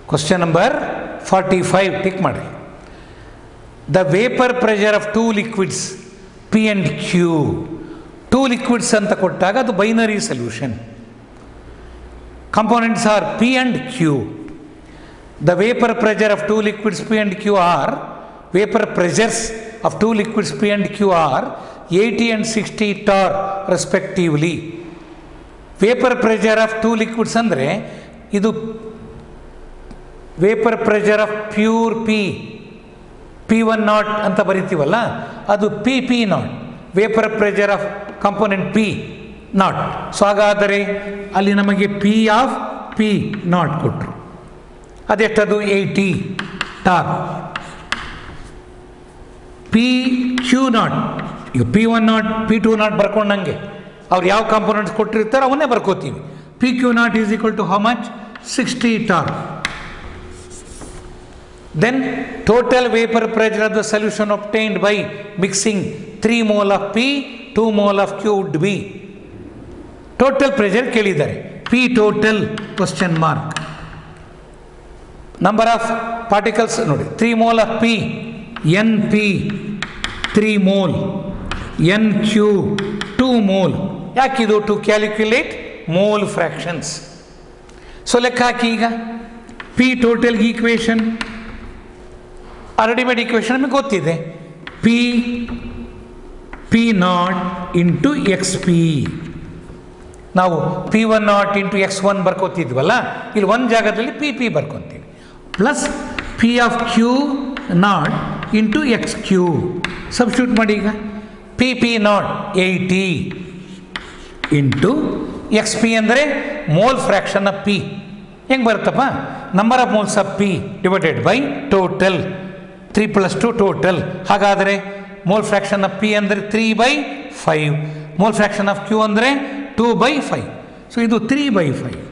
question number forty five tick ಮಾಡಿ the vapour pressure of two liquids P and Q two liquids ಅಂತ ಕೊಟ್ಟಾಗ ಅದು binary solution components are P and Q. The vapor pressure of two liquids P and Q are vapor pressures of two liquids P and Q are 80 and 60 torr respectively. Vapour pressure of two liquids ಅಂದರೆ ಇದು vapour pressure of pure P P one naught ಅಂತ ಬರಿತೀವಲ್ಲ ಅದು P P naught vapour pressure of component P naught so ಹಾಗಾದರೆ ಅಲ್ಲಿ ನಮಗೆ P of P naught ಕೊಟ್ಟರು ಅದೆಷ್ಟದು eighty torr P Q naught ಈಗ P one naught P two naught ಬರ್ಕೊಂಡಂಗೆ ಅವ್ರು ಯಾವ ಕಾಂಪೋನೆಂಟ್ಸ್ ಕೊಟ್ಟಿರ್ತಾರೆ ಅವನ್ನೇ ಬರ್ಕೋತೀವಿ P Q naught is equal to how much sixty tar then total vapor pressure of the solution obtained by mixing 3 mole of P 2 mole of Q would be total pressure ಕೇಳಿದ್ದಾರೆ P total question mark number of particles ನೋಡಿ three mole of P N P three mole N Q two mole ಯಾಕಿದು to calculate mole fractions so ಲೆಕ್ಕ ಹಾಕಿ ಈಗ P total equation readymade equation ನಮಗೆ ಗೊತ್ತಿದೆ P P naught into X P ನಾವು P one naught into X one ಬರ್ಕೋತಿದ್ವಲ್ಲ ಇಲ್ಲಿ ಒಂದು ಜಾಗದಲ್ಲಿ ಪಿ ಪಿ ಬರ್ಕೊತೀವಿ plus P of Q naught into X Q substitute ಮಾಡಿ ಈಗ P P naught eighty into X P ಅಂದರೆ ಮೋಲ್ ಫ್ರ್ಯಾಕ್ಷನ್ ಆಫ್ ಪಿ ಹೆಂಗೆ ಬರುತ್ತಪ್ಪ number of moles of P divided by total three plus two total ಹಾಗಾದರೆ mole fraction of P ಅಂದರೆ three by five mole fraction of Q ಅಂದರೆ two by five so ಇದು three by five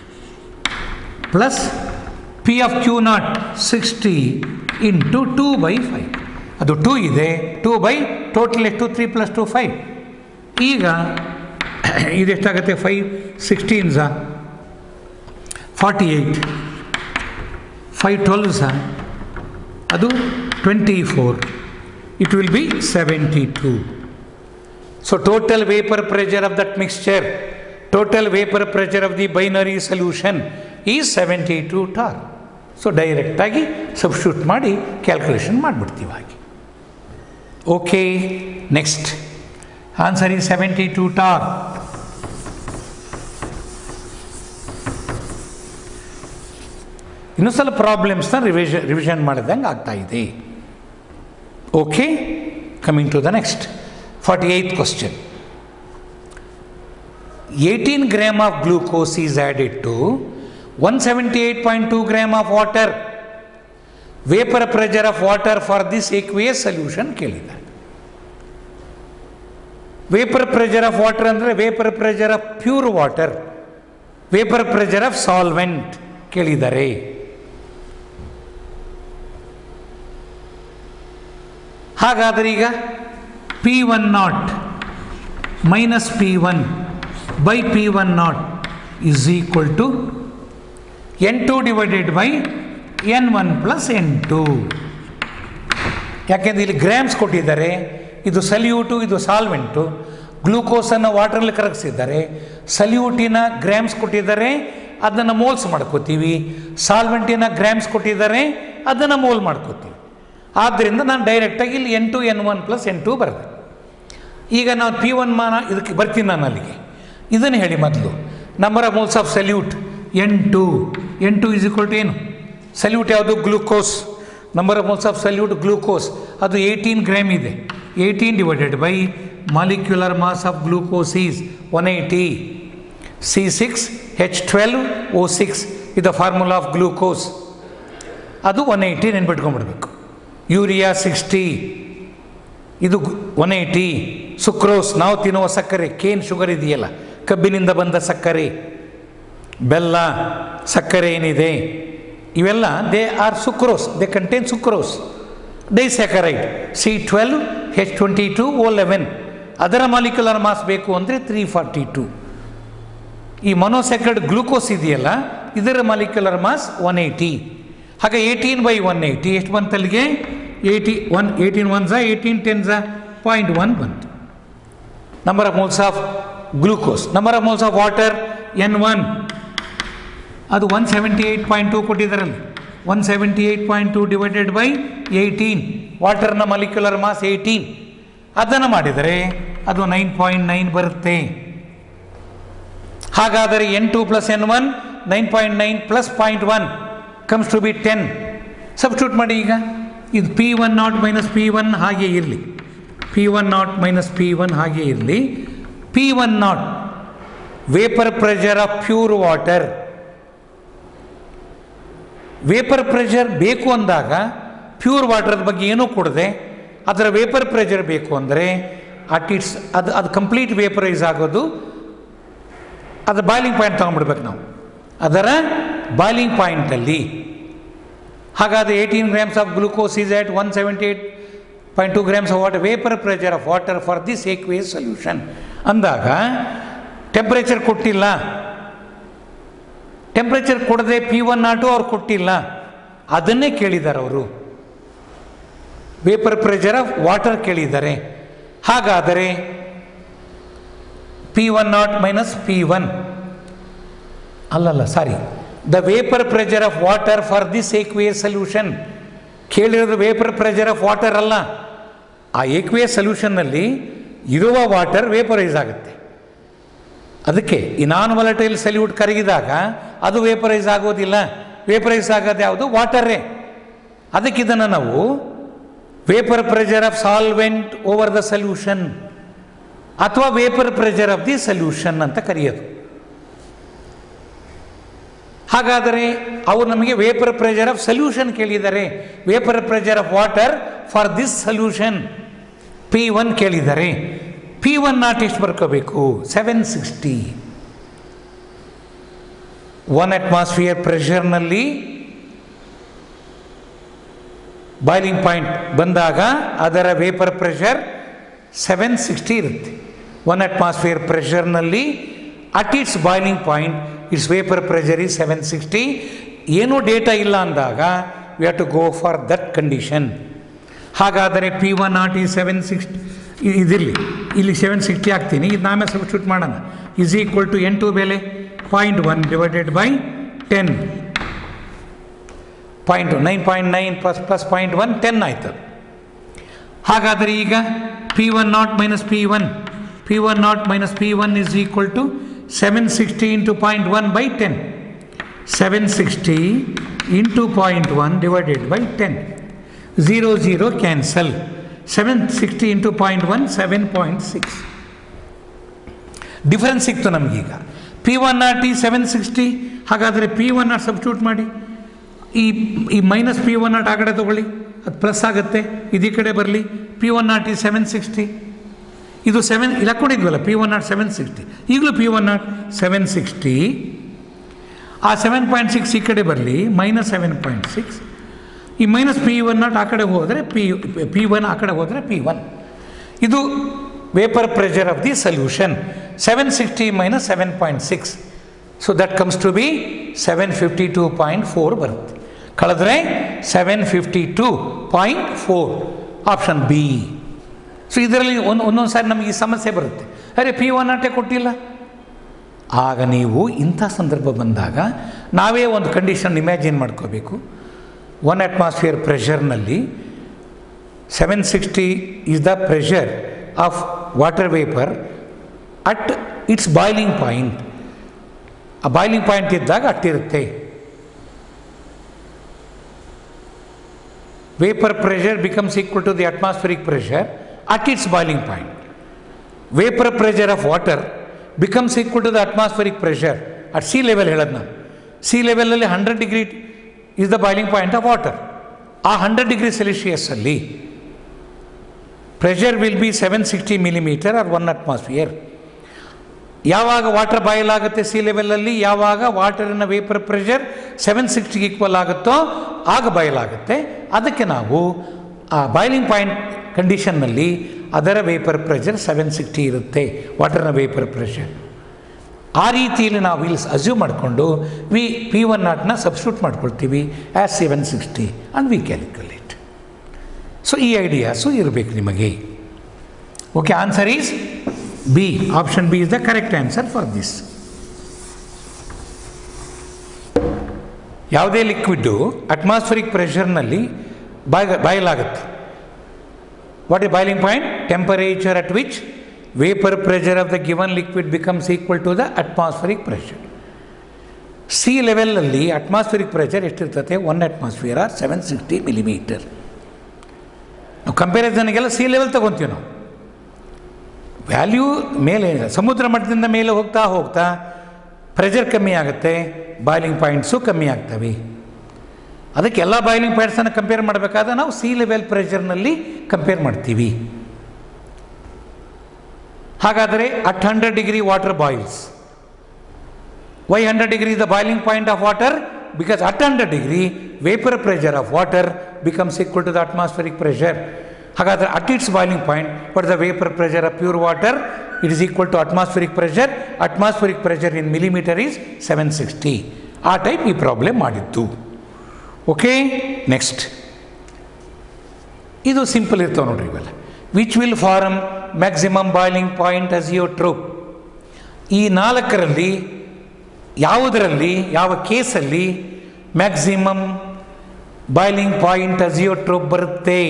plus P of Q naught sixty into two by five ಅದು two ಇದೆ two by total ಎಷ್ಟು three plus two five ಈಗ ಇದೆಷ್ಟಾಗುತ್ತೆ five sixteen ಸಾ forty eight five twelve ಸಾ ಅದು twenty four it will be seventy two so total vapour pressure of that mixture total vapour pressure of the binary solution ಈ seventy two torr so ಡೈರೆಕ್ಟಾಗಿ substitute ಮಾಡಿ calculation ಮಾಡಿಬಿಡ್ತೀವಿ ಹಾಗೆ okay next answer ಈ seventy two torr ಇನ್ನೂ ಸ್ವಲ್ಪ ಪ್ರಾಬ್ಲಮ್ಸ್ನ revision revision ಮಾಡಿದಂಗೆ ಆಗ್ತಾ ಇದೆ okay coming to the next forty eight question eighteen gram of glucose is added to one seventy eight point two gram of water vapour pressure of water for this aqueous solution ಕೇಳಿದ್ದಾರೆ vapour pressure of water ಅಂದರೆ vapour pressure of pure water vapour pressure of solvent ಕೇಳಿದ್ದಾರೆ ಹಾಗಾದರೆ ಈಗ P one not minus P one by P one naught is equal to N two divided by N one plus N two ಯಾಕೆಂದರೆ ಇಲ್ಲಿ grams ಕೊಟ್ಟಿದ್ದಾರೆ ಇದು salute ಇದು ಸಾಲ್ವೆಂಟು ಗ್ಲೂಕೋಸನ್ನು ವಾಟ್ರಲ್ಲಿ ಕರಗಿಸಿದ್ದಾರೆ ಸಲ್ಯೂಟಿನ grams ಕೊಟ್ಟಿದ್ದಾರೆ ಅದನ್ನು ಮೋಲ್ಸ್ ಮಾಡ್ಕೋತೀವಿ ಸಾಲ್ವೆಂಟಿನ ಗ್ರಾಮ್ಸ್ ಕೊಟ್ಟಿದ್ದಾರೆ ಅದನ್ನು ಮೋಲ್ ಮಾಡ್ಕೋತೀವಿ ಆದ್ದರಿಂದ ನಾನು ಡೈರೆಕ್ಟಾಗಿ ಇಲ್ಲಿ N two N one plus N two ಬರೆದೆ ಈಗ ನಾನು ಪಿ ಒನ್ ಮಾನ ಇದಕ್ಕೆ ಬರ್ತೀನಿ ನಾನು ಅಲ್ಲಿಗೆ ಇದನ್ನು ಹೇಳಿ ಮೊದಲು number of moles of solute N two N two is equal to ಏನು ಸಲ್ಯೂಟ್ ಯಾವುದು glucose number of moles of solute glucose ಅದು ಏಯ್ಟೀನ್ ಗ್ರಾಮ್ ಇದೆ eighteen divided by molecular mass of glucose is one eighty C six H twelve O six ಇದು formula of glucose ಅದು one eighty ನೆನ್ಪಿಟ್ಕೊಂಡ್ಬಿಡ್ಬೇಕು urea sixty ಇದು one eighty sucrose ನಾವು ತಿನ್ನುವ ಸಕ್ಕರೆ Kane sugar ಇದೆಯಲ್ಲ ಕಬ್ಬಿನಿಂದ ಬಂದ ಸಕ್ಕರೆ ಬೆಲ್ಲ ಸಕ್ಕರೆ ಏನಿದೆ ಇವೆಲ್ಲ they are sucrose they contain sucrose disaccharide C twelve H twenty two O eleven ಅದರ ಮಾಲಿಕ್ಯುಲರ್ ಮಾಸ್ ಬೇಕು ಅಂದರೆ ತ್ರೀ ಫಾರ್ಟಿ ಟು ಈ ಮೊನೋಸ್ಯಾಕ್ರೈಡ್ ಗ್ಲೂಕೋಸ್ ಇದೆಯಲ್ಲ ಇದರ ಮಾಲಿಕ್ಯುಲರ್ ಮಾಸ್ ಒನ್ ಏಯ್ಟಿ ಹಾಗೆ ಏಯ್ಟೀನ್ ಬೈ ಒನ್ ಏಯ್ಟಿ ಎಷ್ಟು ಬಂತು ಅಲ್ಲಿಗೆ ಏಯ್ಟಿ ಒನ್ ಏಯ್ಟೀನ್ ಒನ್ ಝಾ ಏಯ್ಟೀನ್ ಟೆನ್ ಝಾ ಪಾಯಿಂಟ್ ಒನ್ ಬಂತು number of moles of glucose number of moles of water N one ಅದು one seventy eight point two ಕೊಟ್ಟಿದ್ದಾರಲ್ಲಿ one seventy eight point two divided by eighteen ವಾಟರ್ನ molecular mass eighteen ಅದನ್ನು ಮಾಡಿದರೆ ಅದು nine point nine ಬರುತ್ತೆ ಹಾಗಾದರೆ N two plus N one nine point nine plus point one comes to be ten substitute ಮಾಡಿ ಈಗ ಇದು P one not minus P one ಹಾಗೆ ಇರಲಿ P one not minus P one ಹಾಗೆ ಇರಲಿ P one naught vapour pressure of pure water vapour pressure ಬೇಕು ಅಂದಾಗ pure ವಾಟರ್ದ ಬಗ್ಗೆ ಏನೂ ಕೊಡದೆ ಅದರ ವೇಪರ್ ಪ್ರೆಷರ್ ಬೇಕು ಅಂದರೆ ಅಟ್ ಇಟ್ಸ್ ಅದು ಅದು ಕಂಪ್ಲೀಟ್ ವೇಪರೈಸ್ ಆಗೋದು ಅದರ ಬಾಯ್ಲಿಂಗ್ ಪಾಯಿಂಟ್ ತೊಗೊಂಡ್ಬಿಡ್ಬೇಕು ನಾವು ಅದರ ಬಾಯ್ಲಿಂಗ್ ಪಾಯಿಂಟಲ್ಲಿ ಹಾಗಾದರೆ eighteen grams of glucose is at one seventy eight point two grams of water vapour pressure of water for this aqueous solution ಅಂದಾಗ ಟೆಂಪ್ರೇಚರ್ ಕೊಟ್ಟಿಲ್ಲ ಟೆಂಪ್ರೇಚರ್ ಕೊಡದೆ ಪಿ ಒನ್ ನಾಟು ಅವ್ರು ಕೊಟ್ಟಿಲ್ಲ ಅದನ್ನೇ ಕೇಳಿದ್ದಾರೆ ಅವರು ವೇಪರ್ ಪ್ರೆಷರ್ ಆಫ್ ವಾಟರ್ ಕೇಳಿದ್ದಾರೆ ಹಾಗಾದರೆ P one not minus P one ಅಲ್ಲಲ್ಲ sorry the vapour pressure of water for this aqueous solution ಕೇಳಿರೋದು ವೇಪರ್ ಪ್ರೆಷರ್ ಆಫ್ ವಾಟರ್ ಅಲ್ಲ ಆ ಏಕ್ವೇಸ್ ಸೊಲ್ಯೂಷನ್ನಲ್ಲಿ ಇರುವ ವಾಟರ್ ವೇಪರೈಸ್ ಆಗುತ್ತೆ ಅದಕ್ಕೆ ಈ ನಾನ್ ವಲಟೈಲ್ ಸಲ್ಯೂಟ್ ಕರಗಿದಾಗ ಅದು ವೇಪರೈಸ್ ಆಗೋದಿಲ್ಲ ವೇಪರೈಸ್ ಆಗೋದು ಯಾವುದು ವಾಟರೇ ಅದಕ್ಕೆ ಇದನ್ನು ನಾವು vapour pressure of solvent over the solution ಅಥವಾ vapour pressure of the solution ಅಂತ ಕರೆಯೋದು ಹಾಗಾದರೆ ಅವರು ನಮಗೆ ವೇಪರ್ ಪ್ರೆಷರ್ ಆಫ್ ಸಲ್ಯೂಷನ್ ಕೇಳಿದ್ದಾರೆ vapour pressure of water for this solution P one ಕೇಳಿದ್ದಾರೆ ಪಿ ಒನ್ ನಾಟ್ ಎಷ್ಟು ಬರ್ಕೋಬೇಕು ಸೆವೆನ್ ಸಿಕ್ಸ್ಟಿ ಒನ್ ಅಟ್ಮಾಸ್ಫಿಯರ್ ಪ್ರೆಷರ್ನಲ್ಲಿ ಬಾಯ್ಲಿಂಗ್ ಪಾಯಿಂಟ್ ಬಂದಾಗ ಅದರ ವೇಪರ್ ಪ್ರೆಷರ್ ಸೆವೆನ್ ಸಿಕ್ಸ್ಟಿ ಇರುತ್ತೆ ಒನ್ ಅಟ್ಮಾಸ್ಫಿಯರ್ ಪ್ರೆಷರ್ನಲ್ಲಿ at its boiling point its vapour pressure ಈ seven sixty ಏನೂ ಡೇಟಾ ಇಲ್ಲ ಅಂದಾಗ we have to go for that condition ಹಾಗಾದರೆ ಪಿ ಒನ್ ನಾಟ್ ಈ ಸೆವೆನ್ ಸಿಕ್ಸ್ಟಿ ಇದಿರಲಿ ಇಲ್ಲಿ ಸೆವೆನ್ ಸಿಕ್ಸ್ಟಿ ಹಾಕ್ತೀನಿ ಇದು ನಾಮೇ ಸಬ್ಸ್ಟ್ಯೂಟ್ ಮಾಡೋಣ is equal to N two ಬೆಲೆ point one divided by ten point nine point nine plus plus point one ten ಆಯ್ತು ಹಾಗಾದರೆ ಈಗ P one not minus P one P one not minus P one is equal to seven sixty into point one by ten seven sixty into point one divided by ten zero zero cancel seven sixty into point one seven point six difference ಸಿಕ್ತು ನಮಗೀಗ P one not ಈ seven sixty ಹಾಗಾದರೆ P one nought substitute ಮಾಡಿ ಈ ಈ minus P one nought ಆ ಕಡೆ ತೊಗೊಳ್ಳಿ ಅದು ಪ್ಲಸ್ ಆಗುತ್ತೆ ಇದು ಈ ಕಡೆ ಬರಲಿ ಪಿ ಒನ್ ನಾಟ್ ಈ ಸೆವೆನ್ ಸಿಕ್ಸ್ಟಿ ಇದು ಸೆವೆನ್ ಇಲ್ಲ ಕೊಟ್ಟಿದ್ವಲ್ಲ P one nought seven sixty ಈಗಲೂ P one nought seven sixty ಆ ಸೆವೆನ್ ಪಾಯಿಂಟ್ ಸಿಕ್ಸ್ ಈ ಕಡೆ ಬರಲಿ ಮೈನಸ್ ಸೆವೆನ್ ಪಾಯಿಂಟ್ ಸಿಕ್ಸ್ ಈ ಮೈನಸ್ ಪಿ ಒನ್ ನಾಟ್ ಆ ಕಡೆ ಹೋದರೆ ಪಿ ಪಿ ಒನ್ ಆ ಕಡೆ ಹೋದರೆ ಪಿ ಒನ್ ಇದು vapour pressure of the solution seven sixty minus seven point six so that comes to be seven fifty two point four ಬರುತ್ತೆ ಕಳೆದ್ರೆ seven fifty two point four option B so ಇದರಲ್ಲಿ ಒಂದು ಒಂದೊಂದು ಸಾರಿ ನಮಗೆ ಈ ಸಮಸ್ಯೆ ಬರುತ್ತೆ ಅರೆ ಪಿ ಒನ್ ನಾಟೇ ಕೊಟ್ಟಿಲ್ಲ ಆಗ ನೀವು ಇಂಥ ಸಂದರ್ಭ ಬಂದಾಗ ನಾವೇ ಒಂದು ಕಂಡೀಷನ್ ಇಮ್ಯಾಜಿನ್ ಮಾಡ್ಕೋಬೇಕು ಒನ್ ಅಟ್ಮಾಸ್ಫಿಯರ್ ಪ್ರೆಷರ್ನಲ್ಲಿ seven sixty is the pressure of water vapour at its boiling point ಆ ಬಾಯ್ಲಿಂಗ್ ಪಾಯಿಂಟ್ ಇದ್ದಾಗ ಅಟ್ಟಿರುತ್ತೆ vapour pressure becomes equal to the atmospheric pressure at its boiling point vapour pressure of water becomes equal to the atmospheric pressure at sea level ಹೇಳೋದು ನಾನು sea ಲೆವೆಲಲ್ಲಿ hundred degree is the boiling point of water ಆ hundred degree ಸೆಲ್ಸಿಯಸ್ಸಲ್ಲಿ pressure will be seven sixty millimetre or one atmosphere ಯಾವಾಗ water boil ಆಗುತ್ತೆ sea ಲೆವೆಲಲ್ಲಿ ಯಾವಾಗ ವಾಟರಿನ ವೇಪರ್ ಪ್ರೆಷರ್ ಸೆವೆನ್ ಸಿಕ್ಸ್ಟಿಗೆ ಈಕ್ವಲ್ ಆಗುತ್ತೋ ಆಗ ಬಾಯ್ಲಾಗುತ್ತೆ ಅದಕ್ಕೆ ನಾವು ಆ ಬಾಯ್ಲಿಂಗ್ ಪಾಯಿಂಟ್ ಕಂಡೀಷನ್ನಲ್ಲಿ ಅದರ ವೇಪರ್ ಪ್ರೆಷರ್ ಸೆವೆನ್ ಸಿಕ್ಸ್ಟಿ ಇರುತ್ತೆ ವಾಟರ್ನ ವೇಪರ್ ಪ್ರೆಷರ್ ಆ ರೀತಿಯಲ್ಲಿ ನಾವು ಇಲ್ಲಿ ಅಸ್ಯೂಮ್ ಮಾಡಿಕೊಂಡು ವಿ ಪಿ ಒನ್ ನಾಟ್ನ ಸಬ್ಸ್ಟಿಟ್ಯೂಟ್ ಮಾಡ್ಕೊಳ್ತೀವಿ as seven sixty and we calculate so ಈ ಐಡಿಯಾಸು ಇರಬೇಕು ನಿಮಗೆ okay answer is B option B is the correct answer for this ಯಾವುದೇ ಲಿಕ್ವಿಡ್ಡು ಅಟ್ಮಾಸ್ಫರಿಕ್ ಪ್ರೆಷರ್ನಲ್ಲಿ ಬಾಯ್ ಬಾಯಲಾಗುತ್ತೆ what is boiling point temperature at which vapour pressure of the given liquid becomes equal to the atmospheric pressure sea ಲೆವೆಲಲ್ಲಿ atmospheric pressure ಎಷ್ಟಿರ್ತದೆ one atmosphere or seven sixty millimetre ನಾವು ಕಂಪ್ಯಾರಿಸನ್ಗೆಲ್ಲ C level ತಗೊತೀವಿ ನಾವು value ಮೇಲೆ ಸಮುದ್ರ ಮಟ್ಟದಿಂದ ಮೇಲೆ ಹೋಗ್ತಾ ಹೋಗ್ತಾ ಪ್ರೆಷರ್ ಕಮ್ಮಿ ಆಗುತ್ತೆ ಬಾಯ್ಲಿಂಗ್ ಪಾಯಿಂಟ್ಸು ಕಮ್ಮಿ ಆಗ್ತವೆ ಅದಕ್ಕೆ ಎಲ್ಲ ಬಾಯ್ಲಿಂಗ್ ಪಾಯಿಂಟ್ಸನ್ನು ಕಂಪೇರ್ ಮಾಡಬೇಕಾದ್ರೆ ನಾವು ಸಿ ಲೆವೆಲ್ ಪ್ರೆಷರ್ನಲ್ಲಿ ಕಂಪೇರ್ ಮಾಡ್ತೀವಿ ಹಾಗಾದರೆ at hundred degree water boils why hundred degree the boiling point of water because at hundred degree vapour pressure of water becomes equal to the atmospheric pressure ಹಾಗಾದರೆ at its boiling point but the vapour pressure of pure water it is equal to atmospheric pressure atmospheric pressure in millimetre is seven sixty ಆ type ಈ problem ಮಾಡಿತ್ತು okay next ಇದು simple ಇರ್ತಾವೆ ನೋಡ್ರಿ ಇವೆಲ್ಲ which will farm maximum boiling point azeotrope ಈ ನಾಲ್ಕರಲ್ಲಿ ಯಾವುದರಲ್ಲಿ ಯಾವ ಕೇಸಲ್ಲಿ maximum boiling point azeotrope ಬರುತ್ತೆ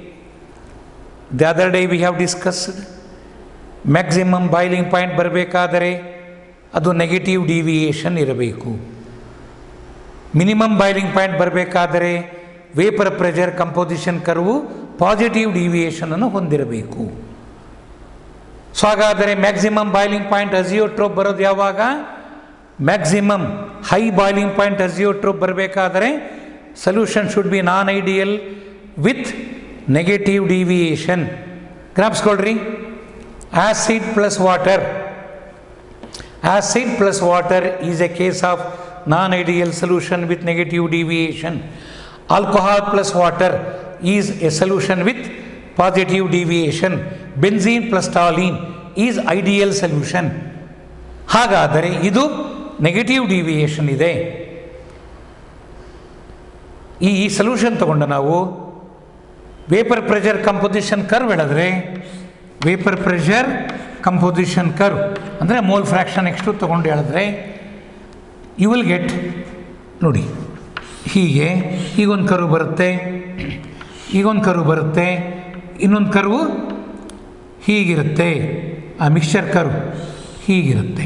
the other day we have discussed maximum boiling point ಬರಬೇಕಾದರೆ ಅದು ನೆಗೆಟಿವ್ ಡಿವಿಯೇಷನ್ ಇರಬೇಕು ಮಿನಿಮಮ್ ಬಾಯ್ಲಿಂಗ್ ಪಾಯಿಂಟ್ ಬರಬೇಕಾದರೆ vapour pressure composition curve positive ಡಿವಿಯೇಷನನ್ನು ಹೊಂದಿರಬೇಕು ಸೊ ಹಾಗಾದರೆ ಮ್ಯಾಕ್ಸಿಮಮ್ ಬಾಯ್ಲಿಂಗ್ ಪಾಯಿಂಟ್ ಅಸಿಯೋಟ್ರೋಪ್ ಬರೋದು ಯಾವಾಗ maximum high boiling point azeotrope ಬರಬೇಕಾದರೆ solution should be non ideal with negative deviation ಜ್ಞಾಪಿಸ್ಕೊಳ್ರಿ acid plus water acid plus water is a case of non-ideal solution with negative deviation alcohol plus water is a solution with positive deviation benzene plus toluene is ideal solution ಹಾಗಾದರೆ ಇದು negative deviation ಇದೆ ಈ ಈ solution ತಗೊಂಡು ನಾವು vapour pressure composition curve ಹೇಳಿದ್ರೆ vapour pressure composition curve ಅಂದರೆ mole fraction ಎಷ್ಟು ತೊಗೊಂಡು ಹೇಳಿದ್ರೆ ಯು ವಿಲ್ ಗೆಟ್ ನೋಡಿ ಹೀಗೆ ಈಗೊಂದು ಕರು ಬರುತ್ತೆ ಈಗೊಂದು ಕರು ಬರುತ್ತೆ ಇನ್ನೊಂದು ಕರುವು ಹೀಗಿರುತ್ತೆ ಆ ಮಿಕ್ಸ್ಚರ್ ಕರ್ವ್ ಹೀಗಿರುತ್ತೆ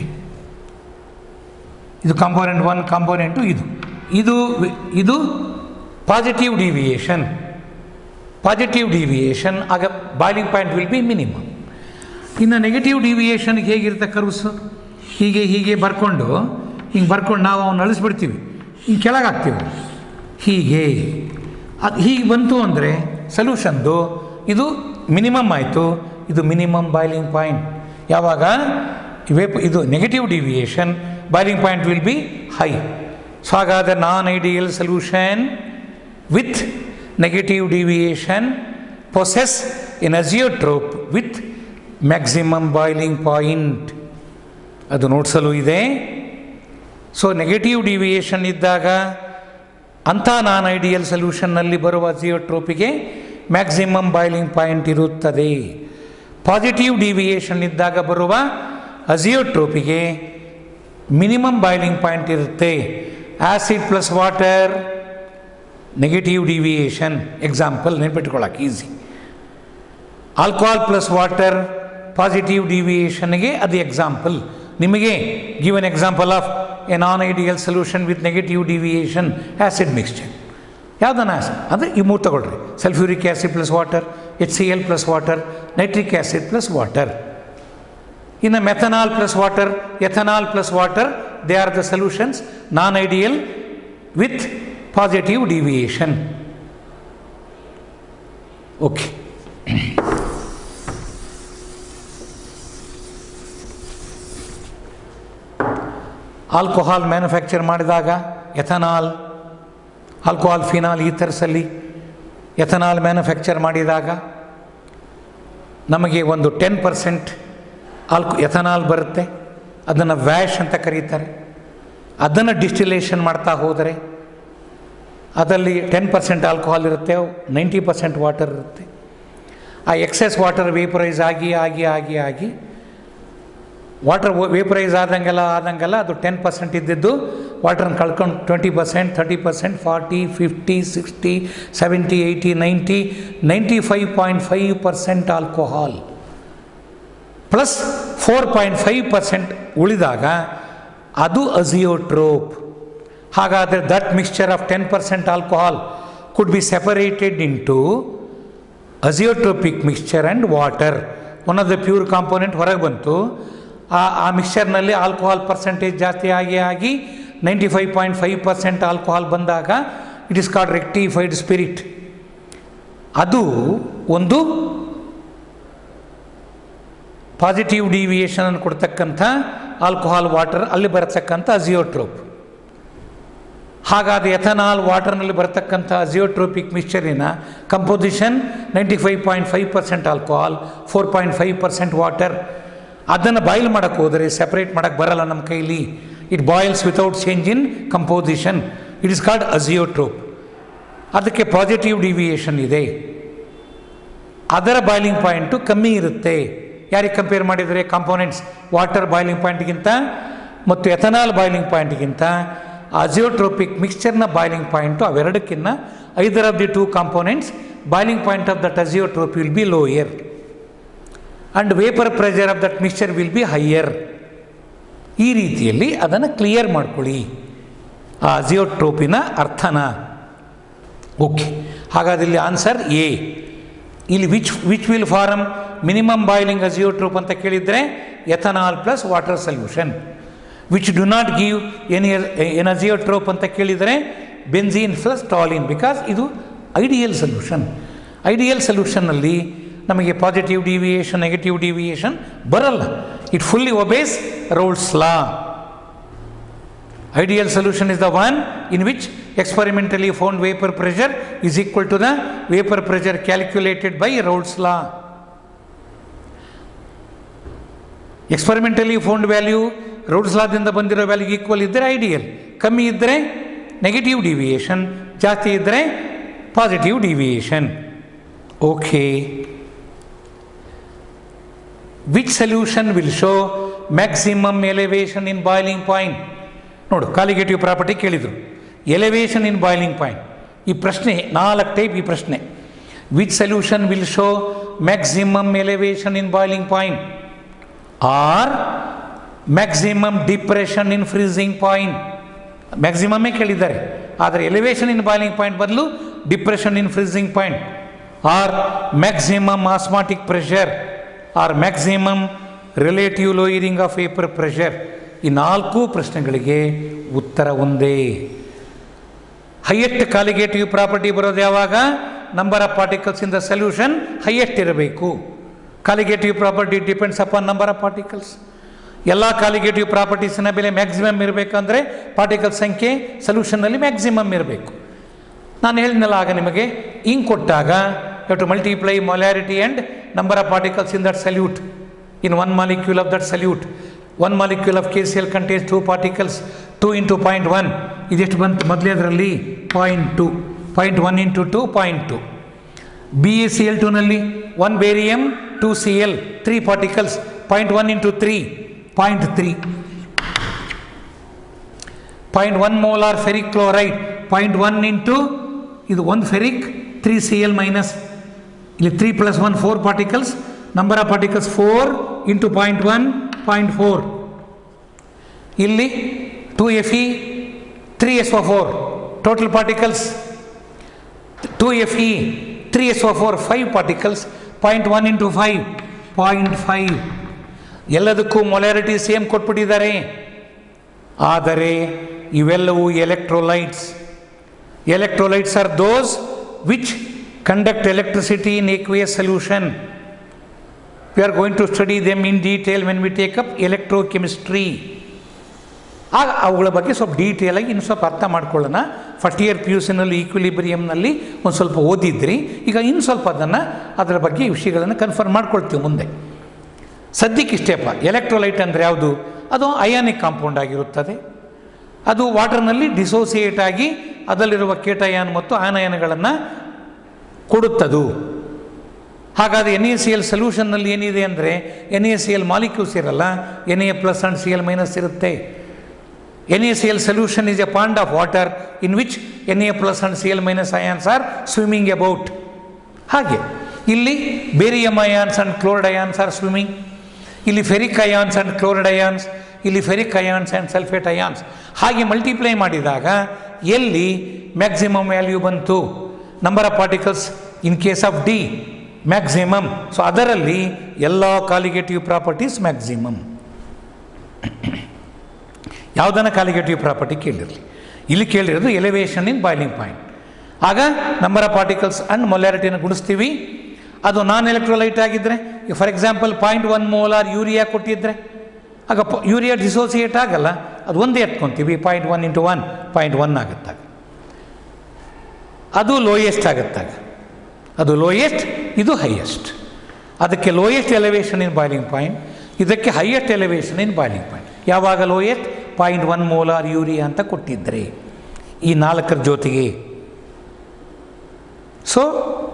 ಇದು ಕಾಂಪೋನೆಂಟ್ ಒನ್ ಕಾಂಪೋನೆಂಟು ಇದು ಇದು ಇದು ಪಾಸಿಟಿವ್ ಡಿವಿಯೇಷನ್ ಪಾಸಿಟಿವ್ ಡಿವಿಯೇಷನ್ ಆಗ boiling point will be minimum ಇನ್ನು ನೆಗೆಟಿವ್ ಡಿವಿಯೇಷನ್ಗೆ ಹೇಗಿರುತ್ತೆ ಕರ್ವ್ಸ್ ಹೀಗೆ ಹೀಗೆ ಬರ್ಕೊಂಡು ಹಿಂಗೆ ಬರ್ಕೊಂಡು ನಾವು ಅವನ್ನ ಅಳಿಸ್ಬಿಡ್ತೀವಿ ಹಿಂಗೆ ಕೆಳಗೆ ಹಾಕ್ತೀವಿ ಹೀಗೆ ಅದು ಹೀಗೆ ಬಂತು ಅಂದರೆ ಸೊಲ್ಯೂಷನ್ದು ಇದು ಮಿನಿಮಮ್ ಆಯಿತು ಇದು ಮಿನಿಮಮ್ ಬಾಯ್ಲಿಂಗ್ ಪಾಯಿಂಟ್ ಯಾವಾಗ ವೇಪ್ ಇದು negative deviation boiling point will be high so ಹಾಗಾದರೆ non ideal solution with negative deviation possess in azeotrope with maximum boiling point ಅದು ನೋಡ್ಸಲು ಇದೆ ಸೊ ನೆಗೆಟಿವ್ ಡಿವಿಯೇಷನ್ ಇದ್ದಾಗ ಅಂಥ ನಾನ್ ಐಡಿಯಲ್ ಸೊಲ್ಯೂಷನ್ನಲ್ಲಿ ಬರುವ ಅಜಿಯೋಟ್ರೋಪಿಗೆ ಮ್ಯಾಕ್ಸಿಮಮ್ ಬಾಯ್ಲಿಂಗ್ ಪಾಯಿಂಟ್ ಇರುತ್ತದೆ ಪಾಸಿಟಿವ್ ಡಿವಿಯೇಷನ್ ಇದ್ದಾಗ ಬರುವ ಅಜಿಯೋಟ್ರೋಪಿಗೆ ಮಿನಿಮಮ್ ಬಾಯ್ಲಿಂಗ್ ಪಾಯಿಂಟ್ ಇರುತ್ತೆ acid plus water negative deviation example ನೆನ್ಪಿಟ್ಕೊಳ್ಳೋಕೆ easy alcohol plus water positive ಡಿವಿಯೇಷನ್ಗೆ ಅದು ಎಕ್ಸಾಂಪಲ್ ನಿಮಗೆ give an example of a non ideal solution with negative deviation acid mixture ಯಾವುದನ್ನ ಆ್ಯಸಿಡ್ ಅಂದರೆ ಈ ಮೂರು ತಗೊಳ್ರಿ sulphuric acid plus water H C L plus water nitric acid plus water ಇನ್ನು methanol plus water ethanol plus water they are the solutions non ideal with positive deviation okay alcohol manufacture ಮಾಡಿದಾಗ ethanol alcohol phenol ಈಥರ್ಸಲ್ಲಿ ethanol manufacture ಮಾಡಿದಾಗ ನಮಗೆ ಒಂದು ten percent ಆಲ್ಕೋ ethanol ಬರುತ್ತೆ ಅದನ್ನು ವ್ಯಾಶ್ ಅಂತ ಕರೀತಾರೆ ಅದನ್ನು ಡಿಸ್ಟಿಲೇಷನ್ ಮಾಡ್ತಾ ಹೋದರೆ ಅದರಲ್ಲಿ ಟೆನ್ ಪರ್ಸೆಂಟ್ ಆಲ್ಕೋಹಾಲ್ ಇರುತ್ತೆ ನೈಂಟಿ ಪರ್ಸೆಂಟ್ ವಾಟರ್ ಇರುತ್ತೆ ಆ ಎಕ್ಸೆಸ್ ವಾಟರ್ ವೇಪರೈಸ್ ಆಗಿ ಆಗಿ ಆಗಿ ಆಗಿ ವಾಟರ್ ವೇಪರೈಸ್ ಆದಂಗೆಲ್ಲ ಆದಂಗೆಲ್ಲ ಅದು ಟೆನ್ ಪರ್ಸೆಂಟ್ ಇದ್ದಿದ್ದು ವಾಟರ್ನ ಕಳ್ಕೊಂಡು twenty percent thirty percent forty fifty sixty seventy eighty ninety ninety five point five percent alcohol plus four point five percent ಉಳಿದಾಗ ಅದು ಅಸಿಯೋಟ್ರೋಪ್ ಹಾಗಾದರೆ that mixture of ten percent alcohol could be separated into azeotropic mixture and water one of the pure component ಹೊರಗೆ ಬಂತು ಆ ಆ ಮಿಕ್ಸ್ಚರ್ನಲ್ಲಿ alcohol percentage ಜಾಸ್ತಿ ಆಗಿ ಆಗಿ ninety five point five percent alcohol ಬಂದಾಗ it is called rectified spirit ಅದು ಒಂದು ಪಾಸಿಟಿವ್ ಡಿವಿಯೇಷನ್ ಅನ್ನು ಕೊಡ್ತಕ್ಕಂಥ ಆಲ್ಕೋಹಾಲ್ ವಾಟರ್ ಅಲ್ಲಿ ಬರತಕ್ಕಂಥ ಅಜಿಯೋಟ್ರೋಪ್ ಹಾಗಾದ ಎಥನಾಲ್ ವಾಟರ್ನಲ್ಲಿ ಬರತಕ್ಕಂಥ ಅಜಿಯೋಟ್ರೋಪಿಕ್ ಮಿಕ್ಸ್ಚರಿನ composition ninety five point five percent alcohol four point five percent water ಅದನ್ನು ಬಾಯ್ಲ್ ಮಾಡೋಕ್ಕೆ ಹೋದರೆ ಸೆಪ್ರೇಟ್ ಮಾಡೋಕ್ಕೆ ಬರಲ್ಲ ನಮ್ಮ ಕೈಲಿ it boils without change in composition it is called azeotrope ಅದಕ್ಕೆ ಪಾಸಿಟಿವ್ ಡಿವಿಯೇಷನ್ ಇದೆ ಅದರ ಬಾಯ್ಲಿಂಗ್ ಪಾಯಿಂಟು ಕಮ್ಮಿ ಇರುತ್ತೆ ಯಾರಿಗೆ ಕಂಪೇರ್ ಮಾಡಿದರೆ ಕಾಂಪೋನೆಂಟ್ಸ್ ವಾಟರ್ ಬಾಯ್ಲಿಂಗ್ ಪಾಯಿಂಟ್ಗಿಂತ ಮತ್ತು ಎಥನಾಲ್ ಬಾಯ್ಲಿಂಗ್ ಪಾಯಿಂಟ್ಗಿಂತ ಅಜಿಯೋಟ್ರೋಪಿಕ್ ಮಿಕ್ಸ್ಚರ್ನ ಬಾಯ್ಲಿಂಗ್ ಪಾಯಿಂಟು ಅವೆರಡಕ್ಕಿಂತ either of the two components boiling point of that azeotrope will be lower and vapour pressure of that mixture will be higher ಈ ರೀತಿಯಲ್ಲಿ ಅದನ್ನು clear ಮಾಡ್ಕೊಳ್ಳಿ ಆ ಅಜಿಯೋಟ್ರೋಪಿನ ಅರ್ಥನ ಓಕೆ ಹಾಗಾದ್ರೆ ಇಲ್ಲಿ ಆನ್ಸರ್ ಎ ಇಲ್ಲಿ which which will form minimum boiling azeotrope ಅಂತ ಕೇಳಿದರೆ ethanol plus water solution which do not give any an azeotrope ಅಂತ ಕೇಳಿದರೆ ಬೆನ್ಝೀನ್ ಪ್ಲಸ್ ಟಾಲಿನ್ ಬಿಕಾಸ್ ಇದು ಐಡಿಯಲ್ ಸೊಲ್ಯೂಷನ್ ಐಡಿಯಲ್ ಸೊಲ್ಯೂಷನ್ನಲ್ಲಿ ನಮಗೆ ಪಾಸಿಟಿವ್ ಡಿವಿಯೇಷನ್ ನೆಗೆಟಿವ್ ಡಿವಿಯೇಷನ್ ಬರಲ್ಲ it fully obeys Raoult's law Ideal solution is the one in which experimentally found vapor pressure is equal to the vapor pressure calculated by Raoult's law. Experimentally found value Raoult's ಲಾದಿಂದ ಬಂದಿರೋ value equal ಇದ್ದರೆ ideal ಕಮ್ಮಿ ಇದ್ದರೆ negative deviation ಜಾಸ್ತಿ ಇದ್ದರೆ positive deviation okay which solution will show maximum elevation in boiling point ನೋಡು colligative property ಕೇಳಿದರು elevation in boiling point ಈ ಪ್ರಶ್ನೆ ನಾಲ್ಕು ಟೈಪ್ ಈ ಪ್ರಶ್ನೆ which solution will show maximum elevation in boiling point or maximum depression in freezing point ಮ್ಯಾಕ್ಸಿಮಮ್ಮೇ ಕೇಳಿದ್ದಾರೆ ಆದರೆ ಎಲಿವೇಶನ್ ಇನ್ ಬಾಯ್ಲಿಂಗ್ ಪಾಯಿಂಟ್ ಬದಲು depression in freezing point or maximum osmotic pressure or maximum relative lowering of vapour pressure ಈ ನಾಲ್ಕು ಪ್ರಶ್ನೆಗಳಿಗೆ ಉತ್ತರ ಒಂದೇ highest colligative property ಬರೋದು ಯಾವಾಗ number of particles in the solution highest ಇರಬೇಕು colligative property depends upon number of particles ಎಲ್ಲ colligative ಪ್ರಾಪರ್ಟೀಸಿನ ಬೆಲೆ ಮ್ಯಾಕ್ಸಿಮಮ್ ಇರಬೇಕಂದ್ರೆ ಪಾರ್ಟಿಕಲ್ ಸಂಖ್ಯೆ ಸೊಲ್ಯೂಷನ್ನಲ್ಲಿ ಮ್ಯಾಕ್ಸಿಮಮ್ ಇರಬೇಕು ನಾನು ಹೇಳಿದ್ನಲ್ಲ ಆಗ ನಿಮಗೆ ಹಿಂಗೆ ಕೊಟ್ಟಾಗ you to multiply molarity and number of particles in that solute in one molecule of that solute one molecule of K C L contains two particles two into point one ಇದೆಷ್ಟು ಬಂತು ಮೊದಲೇದರಲ್ಲಿ point two point one into two point two B A C L ಟೂನಲ್ಲಿ one barium two C L three particles point one into three point three point one molar ferric chloride point one into ಇದು ಒಂದು ferric three C L minus ಇಲ್ಲಿ three plus one four particles number of particles four into point one point four ಇಲ್ಲಿ two F E three S O four total particles two F E three S O four five particles point one into five point five ಎಲ್ಲದಕ್ಕೂ molarity same ಕೊಟ್ಬಿಟ್ಟಿದ್ದಾರೆ ಆದರೆ ಇವೆಲ್ಲವೂ electrolytes electrolytes are those which conduct electricity in aqueous solution we are going to study them in detail when we take up electrochemistry ಆಗ ಅವುಗಳ ಬಗ್ಗೆ ಸ್ವಲ್ಪ ಡೀಟೇಲಾಗಿ ಇನ್ನು ಸ್ವಲ್ಪ ಅರ್ಥ ಮಾಡ್ಕೊಳ್ಳೋಣ ಫಸ್ಟ್ ಇಯರ್ ಪಿ ಯು ಸಿನಲ್ಲಿ ಈಕ್ವಿಲಿಬ್ರಿಯಮ್ನಲ್ಲಿ ಒಂದು ಸ್ವಲ್ಪ ಓದಿದ್ರಿ ಈಗ ಇನ್ನು ಸ್ವಲ್ಪ ಅದನ್ನು ಅದರ ಬಗ್ಗೆ ಈ ವಿಷಯಗಳನ್ನು ಕನ್ಫರ್ಮ್ ಮಾಡ್ಕೊಳ್ತೀವಿ ಮುಂದೆ ಸದ್ಯಕ್ಕೆ ಇಷ್ಟೇಪ್ಪ ಎಲೆಕ್ಟ್ರೋಲೈಟ್ ಅಂದರೆ ಯಾವುದು ಅದು ಅಯಾನಿಕ್ ಕಾಂಪೌಂಡ್ ಆಗಿರುತ್ತದೆ ಅದು ವಾಟರ್ನಲ್ಲಿ ಡಿಸೋಸಿಯೇಟ್ ಆಗಿ ಅದರಲ್ಲಿರುವ ಕೇಟಯಾನ್ ಮತ್ತು ಆನಯನಗಳನ್ನು ಕೊಡುತ್ತದು ಹಾಗಾದರೆ ಎನ್ ಎ ಸಿ ಎಲ್ ಸೊಲ್ಯೂಷನ್ನಲ್ಲಿ ಏನಿದೆ ಅಂದರೆ N A C L molecules ಇರಲ್ಲ N A plus and C L minus ಇರುತ್ತೆ N A C L solution is a pond of water in which N A plus and C L minus ions are swimming about ಹಾಗೆ ಇಲ್ಲಿ barium ions and chloride ions are swimming ಇಲ್ಲಿ ferric ions and chloride ions ಇಲ್ಲಿ ferric ions and sulphate ions ಹಾಗೆ multiply ಮಾಡಿದಾಗ ಎಲ್ಲಿ maximum value ಬಂತು number of particles in case of the maximum so ಅದರಲ್ಲಿ ಎಲ್ಲ ಕಾಲಿಗೇಟಿವ್ ಪ್ರಾಪರ್ಟೀಸ್ ಮ್ಯಾಕ್ಸಿಮಮ್ ಯಾವುದನ್ನ colligative property ಕೇಳಿರಲಿ ಇಲ್ಲಿ ಕೇಳಿರೋದು ಎಲಿವೇಶನ್ ಇನ್ ಬಾಯ್ಲಿಂಗ್ ಪಾಯಿಂಟ್ ಆಗ ನಂಬರ್ ಆಫ್ ಪಾರ್ಟಿಕಲ್ಸ್ ಅಂಡ್ ಮೊಲ್ಯಾರಿಟಿಯನ್ನು ಗುಣಿಸ್ತೀವಿ ಅದು ನಾನ್ ಎಲೆಕ್ಟ್ರೋಲೈಟ್ ಆಗಿದ್ದರೆ for example point one molar urea ಕೊಟ್ಟಿದ್ದರೆ ಆಗ ಪ ಯೂರಿಯಾ ಡಿಸೋಸಿಯೇಟ್ ಆಗಲ್ಲ ಅದು ಒಂದೇ ಎತ್ಕೊತೀವಿ point one into one point one ಆಗುತ್ತಾಗ ಅದು ಲೋಯೆಸ್ಟ್ ಆಗುತ್ತಾಗ ಅದು ಲೋಯೆಸ್ಟ್ ಇದು ಹೈಯೆಸ್ಟ್ ಅದಕ್ಕೆ lowest elevation in boiling point ಇದಕ್ಕೆ highest elevation in boiling point ಯಾವಾಗ lowest point one molar urea ಅಂತ ಕೊಟ್ಟಿದ್ದರೆ ಈ ನಾಲ್ಕರ ಜೊತೆಗೆ so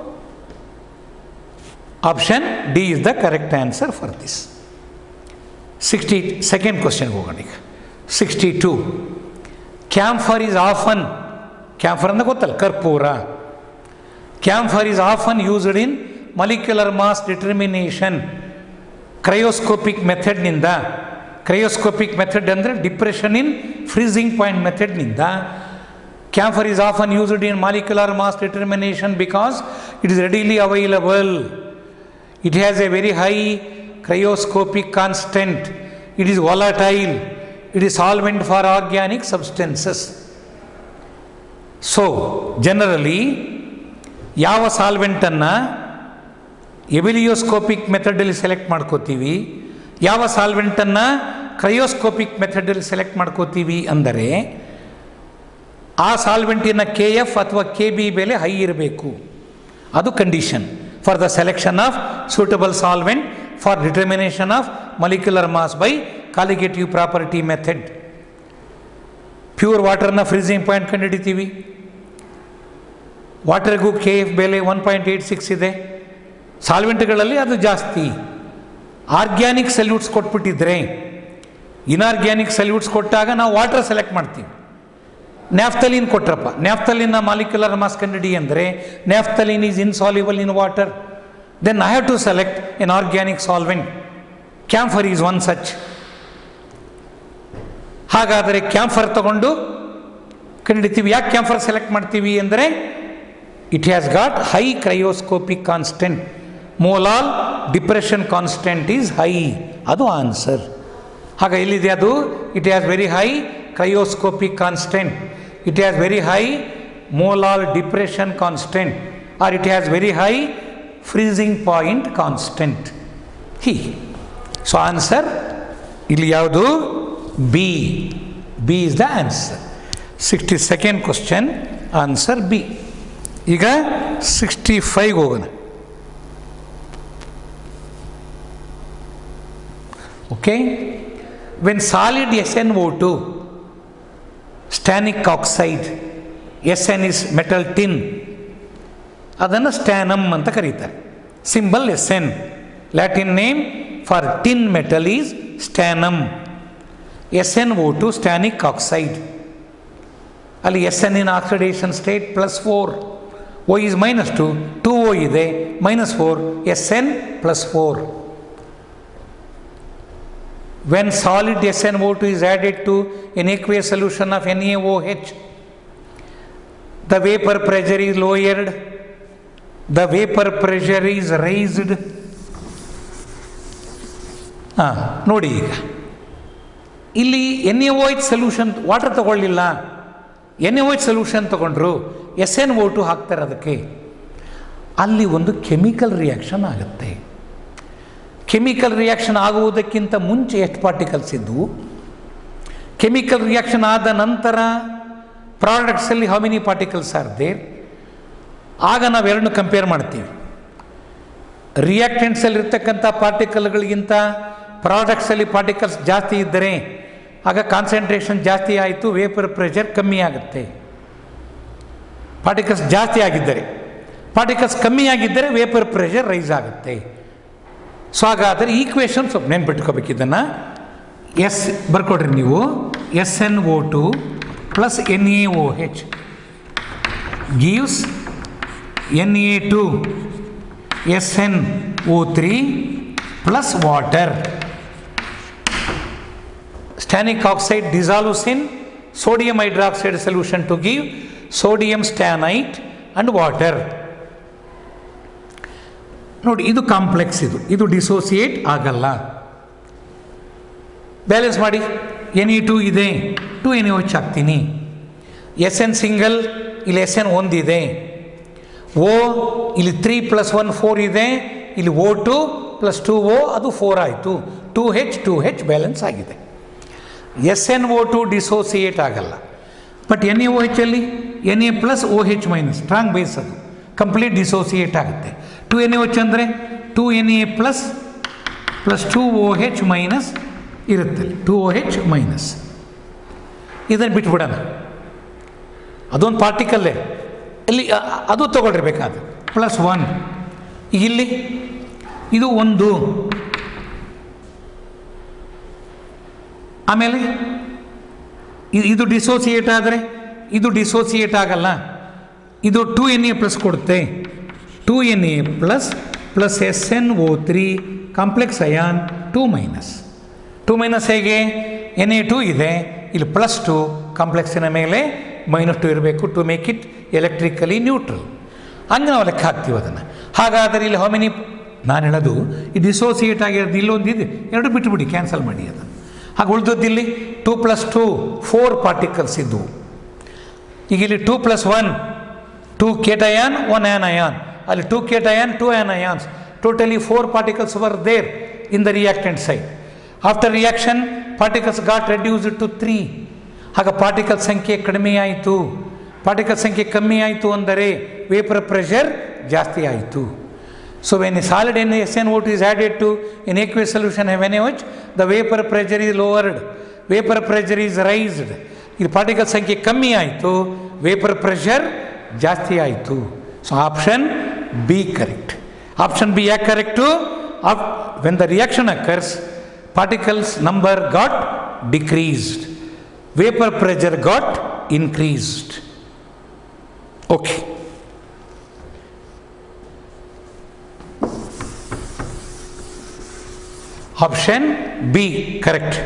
option D is the correct answer for this sixty second ಕ್ವಶನ್ಗೆ ಹೋಗೋಣ ಈಗ sixty two camphor is often camphor ಅಂತ ಗೊತ್ತಲ್ಲ ಕರ್ಪೂರ camphor is often used in molecular mass determination cryoscopic ಮೆಥಡ್ನಿಂದ ಕ್ರಯೋಸ್ಕೋಪಿಕ್ ಮೆಥಡ್ ಅಂದರೆ ಡಿಪ್ರೆಷನ್ ಇನ್ ಫ್ರೀಸಿಂಗ್ ಪಾಯಿಂಟ್ ಮೆಥಡ್ನಿಂದ camphor is often used in molecular mass determination because it is readily available it has a very high cryoscopic constant it is volatile it is solvent for organic substances so generally ಯಾವ ಸಾಲ್ವೆಂಟನ್ನು ebullioscopic ಮೆಥಡಲ್ಲಿ select ಮಾಡ್ಕೋತೀವಿ ಯಾವ ಸಾಲ್ವೆಂಟನ್ನು cryoscopic ಮೆಥಡಲ್ಲಿ select ಮಾಡ್ಕೋತೀವಿ ಅಂದರೆ ಆ ಸಾಲ್ವೆಂಟಿನ K F ಅಥವಾ K B ಬೆಲೆ ಹೈ ಇರಬೇಕು ಅದು condition for the selection of suitable solvent for determination of molecular mass by colligative property method pure ವಾಟರ್ನ ಫ್ರೀಸಿಂಗ್ ಪಾಯಿಂಟ್ ಕಂಡುಹಿಡಿತೀವಿ ವಾಟರ್ಗೂ ಕೆ ಎಫ್ ಬೆಲೆ ಒನ್ ಪಾಯಿಂಟ್ ಏಯ್ಟ್ ಸಿಕ್ಸ್ ಇದೆ ಸಾಲ್ವೆಂಟ್ಗಳಲ್ಲಿ ಅದು ಜಾಸ್ತಿ ಆರ್ಗ್ಯಾನಿಕ್ ಸಲ್ಯೂಟ್ಸ್ ಕೊಟ್ಬಿಟ್ಟಿದ್ರೆ ಇನ್ಆರ್ಗ್ಯಾನಿಕ್ ಸಲ್ಯೂಟ್ಸ್ ಕೊಟ್ಟಾಗ ನಾವು ವಾಟರ್ ಸೆಲೆಕ್ಟ್ ಮಾಡ್ತೀವಿ ನ್ಯಾಫ್ತಲಿನ್ ಕೊಟ್ರಪ್ಪ ನ್ಯಾಫ್ತಲಿನ ಮಾಲಿಕ್ಯುಲರ್ ಮಾಸ್ ಕಂಡಿಡಿ ಅಂದರೆ naphthalene is insoluble in water then I have to select an organic solvent camphor is one such ಹಾಗಾದರೆ ಕ್ಯಾಂಫರ್ ತಗೊಂಡು ಕಂಡಿಡಿತೀವಿ ಯಾಕೆ ಕ್ಯಾಂಫರ್ ಸೆಲೆಕ್ಟ್ ಮಾಡ್ತೀವಿ ಅಂದರೆ it has got high cryoscopic constant molal depression constant is high ಅದು ಆನ್ಸರ್ ಹಾಗ ಎಲ್ಲಿದೆ ಅದು it has very high cryoscopic constant it has very high molal depression constant R it has very high freezing point constant he so answer ಇಲ್ಲಿ ಯಾವುದು B B is the answer sixty second question answer B ಈಗ sixty five ಹೋಗೋಣ okay when solid S N O two stannic oxide S N is metal tin ಅದನ್ನು stannum ಅಂತ ಕರೀತಾರೆ symbol S N Latin name for tin metal is stannum S N O two stannic oxide ಅಲ್ಲಿ S N in oxidation state plus four O is minus two two O ಇದೆ minus four S N plus four when solid S N O two is added to an aqueous solution of NaOH, the vapor pressure is lowered, the vapor pressure is raised. ಹಾಂ ನೋಡಿ ಈಗ ಇಲ್ಲಿ N A O H solution water ತಗೊಳ್ಳಿಲ್ಲ N A O H solution ತಗೊಂಡ್ರು S N O two ಹಾಕ್ತಾರೆ ಅದಕ್ಕೆ ಅಲ್ಲಿ ಒಂದು ಕೆಮಿಕಲ್ ರಿಯಾಕ್ಷನ್ ಆಗುತ್ತೆ ಕೆಮಿಕಲ್ ರಿಯಾಕ್ಷನ್ ಆಗುವುದಕ್ಕಿಂತ ಮುಂಚೆ ಎಷ್ಟು ಪಾರ್ಟಿಕಲ್ಸ್ ಇದ್ದವು ಕೆಮಿಕಲ್ ರಿಯಾಕ್ಷನ್ ಆದ ನಂತರ ಪ್ರಾಡಕ್ಟ್ಸಲ್ಲಿ how many particles are there ಆಗ ನಾವು ಎರಡನ್ನು ಕಂಪೇರ್ ಮಾಡ್ತೀವಿ ರಿಯಾಕ್ಟೆಂಟ್ಸಲ್ಲಿ ಇರ್ತಕ್ಕಂಥ ಪಾರ್ಟಿಕಲ್ಗಳಿಗಿಂತ ಪ್ರಾಡಕ್ಟ್ಸಲ್ಲಿ ಪಾರ್ಟಿಕಲ್ಸ್ ಜಾಸ್ತಿ ಇದ್ದರೆ ಆಗ ಕಾನ್ಸಂಟ್ರೇಷನ್ ಜಾಸ್ತಿ ಆಯಿತು ವೇಪರ್ ಪ್ರೆಷರ್ ಕಮ್ಮಿ ಆಗುತ್ತೆ ಪಾರ್ಟಿಕಲ್ಸ್ ಜಾಸ್ತಿ ಆಗಿದ್ದರೆ ಪಾರ್ಟಿಕಲ್ಸ್ ಕಮ್ಮಿ ಆಗಿದ್ದರೆ ವೇಪರ್ ಪ್ರೆಷರ್ ರೈಸ್ ಆಗುತ್ತೆ ಸೊ ಹಾಗಾದರೆ ಈಕ್ವೇಷನ್ ಸ್ವಲ್ಪ ನೆನ್ಪಿಟ್ಕೋಬೇಕು ಇದನ್ನು ಎಸ್ ಬರ್ಕೊಡ್ರಿ ನೀವು S N O two plus N A O H gives N A two S N O three plus water stannic oxide dissolves in sodium hydroxide solution to give sodium stannite and water ನೋಡಿ ಇದು complex ಇದು ಇದು dissociate ಆಗಲ್ಲ balance ಮಾಡಿ N E two ಇದೆ two N H ಹಾಕ್ತೀನಿ S N single ಇಲ್ಲಿ S N ಒಂದಿದೆ ಓ ಇಲ್ಲಿ ತ್ರೀ ಪ್ಲಸ್ ಒನ್ ಫೋರ್ ಇದೆ ಇಲ್ಲಿ O two plus two O ಅದು ಫೋರ್ ಆಯಿತು two H two H balance ಆಗಿದೆ S N O two dissociate ಆಗಲ್ಲ but N A O H ಅಲ್ಲಿ N A plus O H minus strong base ಅದು complete dissociate ಆಗುತ್ತೆ two N A H ಅಂದರೆ to N A plus plus two O H minus ಇರುತ್ತೆ two O H minus ಇದನ್ನು ಬಿಟ್ಬಿಡೋಣ ಅದೊಂದು ಪಾರ್ಟಿಕಲ್ಲೇ ಇಲ್ಲಿ ಅ- ಅ- ಅದು ತಗೊಳ್ರಿ ಬೇಕಾದ್ರೆ ಪ್ಲಸ್ ಒನ್ ಇಲ್ಲಿ ಇದು ಒಂದು ಆಮೇಲೆ ಇ- ಇದು ಡಿಸೋಸಿಯೇಟ್ ಆದರೆ ಇದು ಡಿಸೋಸಿಯೇಟ್ ಆಗಲ್ಲ ಇದು ಟು ಎನ್ ಎ ಪ್ಲಸ್ ಕೊಡುತ್ತೆ two N A plus plus S N O three complex ion two minus two minus ಹೇಗೆ ಎನ್ ಎ ಟು ಇದೆ ಇಲ್ಲಿ ಪ್ಲಸ್ ಟು ಕಾಂಪ್ಲೆಕ್ಸಿನ ಮೇಲೆ ಮೈನಸ್ ಟು ಇರಬೇಕು to make it electrically neutral ಹಂಗೆ ನಾವು ಲೆಕ್ಕ ಹಾಕ್ತೀವಿ ಅದನ್ನು ಹಾಗಾದರೆ ಇಲ್ಲಿ ಹೊಮಿನಿ ನಾನು ಹೇಳೋದು ಈ ಡಿಸೋಸಿಯೇಟ್ ಆಗಿರೋದು ಇಲ್ಲೊಂದಿದೆ ಎರಡು ಬಿಟ್ಟುಬಿಡಿ ಕ್ಯಾನ್ಸಲ್ ಮಾಡಿ ಅದನ್ನು ಹಾಗೆ ಉಳಿದದ್ದಿಲ್ಲಿ two plus two four particles ಇದ್ದವು ಈಗ ಇಲ್ಲಿ two plus one two cation one anion ಅಲ್ಲಿ two cation two anions totally four particles were there in the reactant side after reaction particles got reduced to three ಆಗ particle ಸಂಖ್ಯೆ ಕಡಿಮೆ ಆಯಿತು particle ಸಂಖ್ಯೆ ಕಮ್ಮಿ ಆಯಿತು ಅಂದರೆ vapour pressure ಜಾಸ್ತಿ ಆಯಿತು so when a solid N S N O two is added to in aqueous solution heaven H the vapour pressure is lowered vapour pressure is raised ಇದು ಪಾರ್ಟಿಕಲ್ ಸಂಖ್ಯೆ ಕಮ್ಮಿ ಆಯಿತು ವೇಪರ್ ಪ್ರೆಷರ್ ಜಾಸ್ತಿ ಆಯಿತು so option B correct option B ಯಾಕೆ correct when the reaction occurs particles number got decreased vapor pressure got increased okay option B correct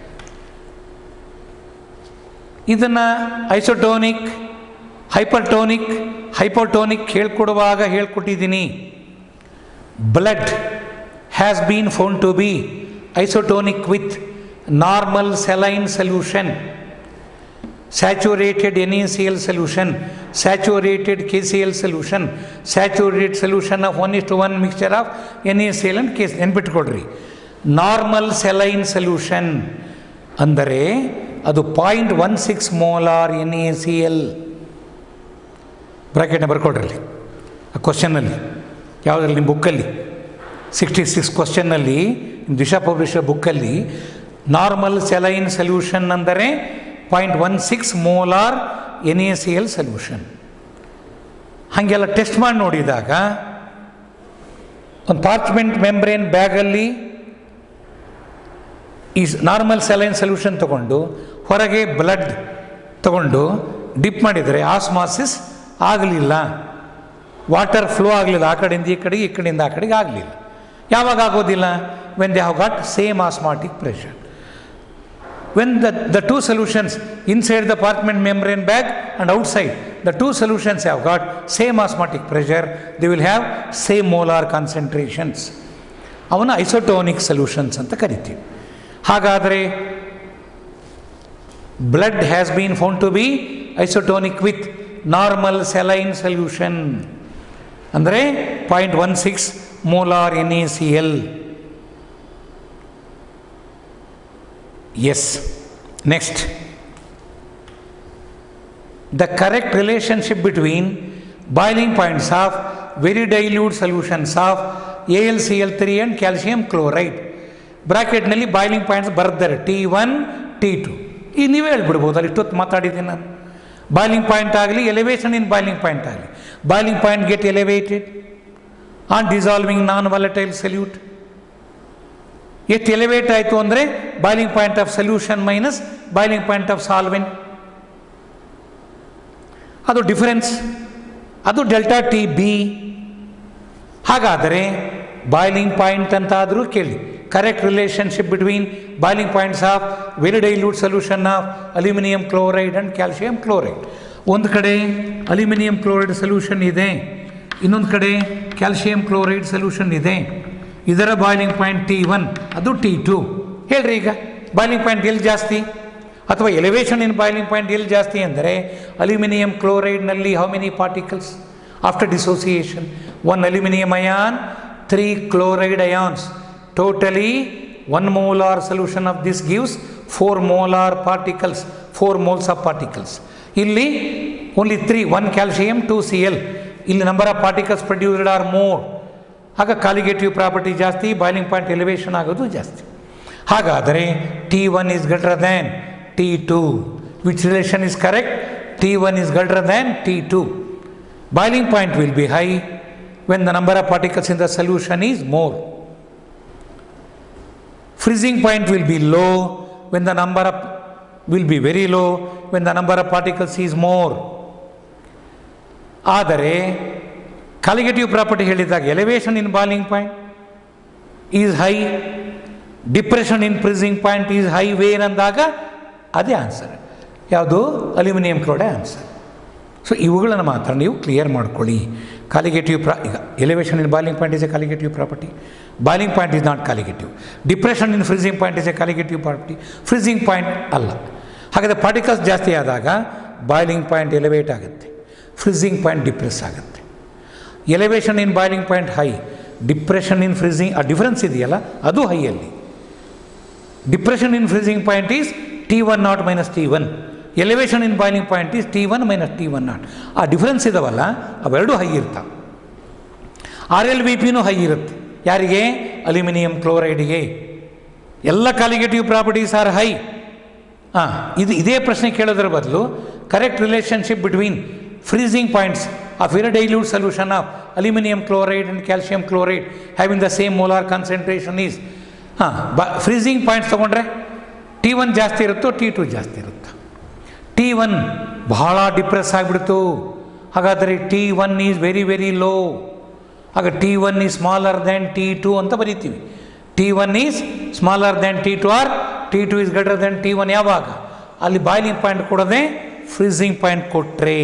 ಇದನ್ನು isotonic hypertonic hypotonic ಹೇಳ್ಕೊಡುವಾಗ ಹೇಳ್ಕೊಟ್ಟಿದ್ದೀನಿ blood has been found to be isotonic with normal saline solution saturated NaCl solution saturated KCl solution saturated solution of 1 is to 1 mixture of NaCl and KCl ನೆನ್ಪಿಟ್ಕೊಡ್ರಿ normal saline solution ಅಂದರೆ ಅದು point one six molar N A C L ಬ್ರಾಕೆಟ್ನ ಬರ್ಕೊಡ್ರಲ್ಲಿ ಆ ಕ್ವಶನ್ನಲ್ಲಿ ಯಾವುದ್ರಲ್ಲಿ ನಿಮ್ಮ ಬುಕ್ಕಲ್ಲಿ ಸಿಕ್ಸ್ಟಿ ಸಿಕ್ಸ್ ಕ್ವಶನ್ನಲ್ಲಿ ನಿಮ್ಮ ದಿಶಾ ಪಬ್ಲಿಷರ್ ಬುಕ್ಕಲ್ಲಿ ನಾರ್ಮಲ್ ಸೆಲೈನ್ ಸೊಲ್ಯೂಷನ್ ಅಂದರೆ point one six molar N A C L solution ಹಾಗೆಲ್ಲ ಟೆಸ್ಟ್ ಮಾಡಿ ನೋಡಿದಾಗ ಒಂದು ಪಾರ್ಚ್ಮೆಂಟ್ ಮೆಂಬ್ರೇನ್ ಬ್ಯಾಗಲ್ಲಿ ಈ ನಾರ್ಮಲ್ ಸೆಲೈನ್ ಸೊಲ್ಯೂಷನ್ ತಗೊಂಡು ಹೊರಗೆ ಬ್ಲಡ್ ತಗೊಂಡು ಡಿಪ್ ಮಾಡಿದರೆ ಆಸ್ಮಾಸಿಸ್ ಆಗಲಿಲ್ಲ ವಾಟರ್ ಫ್ಲೋ ಆಗಲಿಲ್ಲ ಆ ಕಡೆಯಿಂದ ಈ ಕಡೆಗೆ ಈ ಕಡೆಯಿಂದ ಆ ಕಡೆಗೆ ಆಗಲಿಲ್ಲ ಯಾವಾಗ ಆಗೋದಿಲ್ಲ when they have got same osmotic pressure when the the two solutions inside the compartment membrane bag and outside the two solutions have got same osmotic pressure they will have same molar concentrations ಅವನ isotonic solutions ಅಂತ ಕರಿತೀವಿ ಹಾಗಾದರೆ blood has been found to be isotonic with normal saline solution ಅಂದರೆ point one six molar N A C L S next the correct relationship between boiling points of very dilute solutions of AlCl3 and calcium chloride. ಬ್ರ್ಯಾಕೆಟ್ನಲ್ಲಿ boiling points ಬರೆದಿದ್ದಾರೆ T one T two ಈಗ ನೀವೇ ಹೇಳ್ಬಿಡ್ಬೋದು ಅಲ್ಲಿ ಇಷ್ಟೊತ್ತು ಮಾತಾಡಿದ್ದೀನಿ ನಾನು boiling point ಆಗಲಿ ಎಲಿವೇಶನ್ ಇನ್ ಬಾಯ್ಲಿಂಗ್ ಪಾಯಿಂಟ್ ಆಗಲಿ boiling point get elevated on dissolving non volatile solute ಎಷ್ಟು ಎಲಿವೇಟ್ ಆಯಿತು ಅಂದರೆ boiling point of solution minus boiling point of solvent ಅದು ಡಿಫರೆನ್ಸ್ ಅದು ಡೆಲ್ಟಾ ಟಿ ಬಿ ಹಾಗಾದರೆ ಬಾಯ್ಲಿಂಗ್ ಪಾಯಿಂಟ್ ಅಂತಾದರೂ ಕೇಳಿ correct relationship between boiling points of very dilute solution of aluminium chloride and calcium chloride ಒಂದು ಕಡೆ aluminium chloride solution ಇದೆ ಇನ್ನೊಂದು ಕಡೆ ಕ್ಯಾಲ್ಸಿಯಂ ಕ್ಲೋರೈಡ್ ಸೊಲ್ಯೂಷನ್ ಇದೆ ಇದರ ಬಾಯ್ಲಿಂಗ್ ಪಾಯಿಂಟ್ ಟಿ ಒನ್ ಅದು ಟಿ ಟು ಹೇಳ್ರಿ ಈಗ ಬಾಯ್ಲಿಂಗ್ ಪಾಯಿಂಟ್ ಎಲ್ಲಿ ಜಾಸ್ತಿ ಅಥವಾ ಎಲಿವೇಶನ್ ಇನ್ ಬಾಯ್ಲಿಂಗ್ ಪಾಯಿಂಟ್ ಎಲ್ಲಿ ಜಾಸ್ತಿ ಅಂದರೆ ಅಲ್ಯೂಮಿನಿಯಂ ಕ್ಲೋರೈಡ್ನಲ್ಲಿ how many particles after dissociation one aluminium ion three chloride ions totally one molar solution of this gives four molar particles four moles of particles ಇಲ್ಲಿ only three one calcium two C L ಇಲ್ಲಿ number of particles produced are more ಆಗ colligative property ಜಾಸ್ತಿ boiling point elevation ಆಗೋದು ಜಾಸ್ತಿ ಹಾಗಾದರೆ T one is greater than T two which relation is correct T one is greater than T two boiling point will be high when the number of particles in the solution is more freezing point will be low when the number of will be very low when the number of particles is more ಆದರೆ colligative property ಹೇಳಿದಾಗ elevation in boiling point is high depression in freezing point is high where ಅಂದಾಗ ಅದೇ answer ಯಾವುದು aluminium ಕ್ಲೋಡೆ answer so ಇವುಗಳನ್ನು ಮಾತ್ರ ನೀವು clear ಮಾಡ್ಕೊಳ್ಳಿ colligative ಪ್ರಾ ಈಗ elevation in boiling point is a colligative property boiling point is not colligative depression in freezing point is a colligative property freezing point ಅಲ್ಲ ಹಾಗಾದರೆ ಪಾರ್ಟಿಕಲ್ಸ್ ಜಾಸ್ತಿ ಆದಾಗ ಬಾಯ್ಲಿಂಗ್ ಪಾಯಿಂಟ್ ಎಲಿವೇಟ್ ಆಗುತ್ತೆ ಫ್ರೀಸಿಂಗ್ ಪಾಯಿಂಟ್ ಡಿಪ್ರೆಸ್ ಆಗುತ್ತೆ elevation in boiling point high depression in freezing ಆ difference ಇದೆಯಲ್ಲ ಅದು ಹೈಯಲ್ಲಿ depression in freezing point is T one not minus T one elevation in boiling point is T one minus T one nought ಆ difference ಇದಾವಲ್ಲ ಅವೆರಡೂ high ಇರ್ತಾವೆ R L B ಪಿನೂ high ಇರುತ್ತೆ ಯಾರಿಗೆ ಅಲ್ಯೂಮಿನಿಯಂ ಕ್ಲೋರೈಡ್ಗೆ ಎಲ್ಲ ಕಾಲಿಗೇಟಿವ್ ಪ್ರಾಪರ್ಟೀಸ್ ಆರ್ ಹೈ ಹಾಂ ಇದು ಇದೇ ಪ್ರಶ್ನೆ ಕೇಳೋದ್ರ ಬದಲು correct relationship between freezing points of very dilute solution of aluminium chloride and calcium chloride having the same molar concentration is ಹಾಂ ಬ ಫ್ರೀಸಿಂಗ್ ಪಾಯಿಂಟ್ಸ್ ತೊಗೊಂಡ್ರೆ ಟಿ ಒನ್ ಜಾಸ್ತಿ ಇರುತ್ತೋ ಟಿ ಟು ಜಾಸ್ತಿ ಇರುತ್ತೋ ಟಿ ಒನ್ ಬಹಳ ಡಿಪ್ರೆಸ್ ಆಗಿಬಿಡ್ತು ಹಾಗಾದರೆ T one is very very low ಆಗ T one is smaller than T two ಅಂತ ಬರಿತೀವಿ T one is smaller than T two or T two is greater than T one ಯಾವಾಗ ಅಲ್ಲಿ boiling point ಕೊಡದೆ freezing point ಕೊಟ್ಟರೆ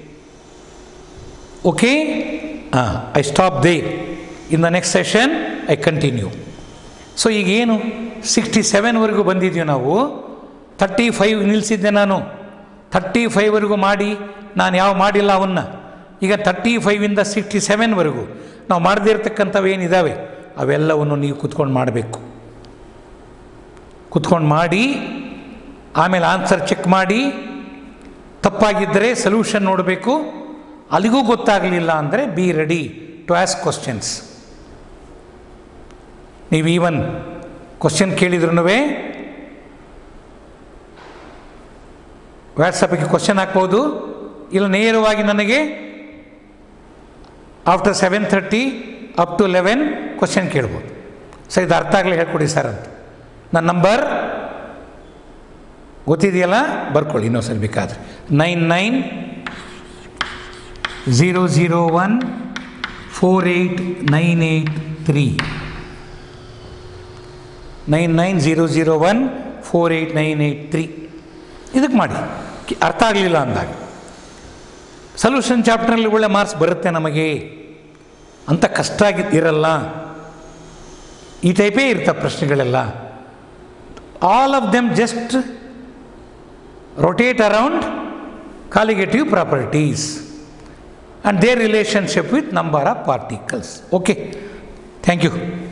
okay ಹಾಂ I stop there in the next session I continue so ಈಗೇನು sixty ಸೆವೆನ್ವರೆಗೂ ಬಂದಿದ್ದೀವಿ ನಾವು thirty five ನಿಲ್ಲಿಸಿದ್ದೆ ನಾನು ತರ್ಟಿ ಫೈವ್ವರೆಗೂ ಮಾಡಿ ನಾನು ಯಾವ ಮಾಡಿಲ್ಲ ಅವನ್ನ ಈಗ ತರ್ಟಿ ಫೈವಿಂದ ಸಿಕ್ಸ್ಟಿ ಸೆವೆನ್ವರೆಗೂ ನಾವು ಮಾಡದೇ ಇರ್ತಕ್ಕಂಥವು ಏನಿದ್ದಾವೆ ಅವೆಲ್ಲವನ್ನು ನೀವು ಕುತ್ಕೊಂಡು ಮಾಡಬೇಕು ಕುತ್ಕೊಂಡು ಮಾಡಿ ಆಮೇಲೆ ಆನ್ಸರ್ ಚೆಕ್ ಮಾಡಿ ತಪ್ಪಾಗಿದ್ದರೆ ಸೊಲ್ಯೂಷನ್ ನೋಡಬೇಕು ಅಲ್ಲಿಗೂ ಗೊತ್ತಾಗಲಿಲ್ಲ ಅಂದರೆ be ready to ask questions ನೀವು ಈವನ್ ಕ್ವಶನ್ ಕೇಳಿದ್ರು ವಾಟ್ಸಪ್ಗೆ ಕ್ವಶನ್ ಹಾಕ್ಬೋದು ಇಲ್ಲ ನೇರವಾಗಿ ನನಗೆ after seven thirty up to eleven question ಕೇಳ್ಬೋದು ಸರ್ ಇದು ಅರ್ಥ ಆಗಲಿ ಹೇಳ್ಕೊಡಿ ಸರ್ ಅಂತ ನನ್ನ ನಂಬರ್ ಗೊತ್ತಿದೆಯಲ್ಲ ಬರ್ಕೊಳ್ಳಿ ಇನ್ನೊಂದ್ಸಲ ಬೇಕಾದರೆ nine nine zero zero one four eight nine eight three nine nine zero zero one four eight nine eight three ಇದಕ್ಕೆ ಮಾಡಿ ಕಿ- ಅರ್ಥ ಆಗಲಿಲ್ಲ ಅಂದಾಗ ಸೊಲ್ಯೂಷನ್ ಚಾಪ್ಟರ್ನಲ್ಲಿ ಒಳ್ಳೆ ಮಾರ್ಕ್ಸ್ ಬರುತ್ತೆ ನಮಗೆ ಅಂತ ಕಷ್ಟ ಆಗಿ ಇರಲ್ಲ ಈ ಟೈಪೇ ಇರ್ತವೆ ಪ್ರಶ್ನೆಗಳೆಲ್ಲ all of them just rotate around colligative properties and their relationship with number of particles. Okay, thank you.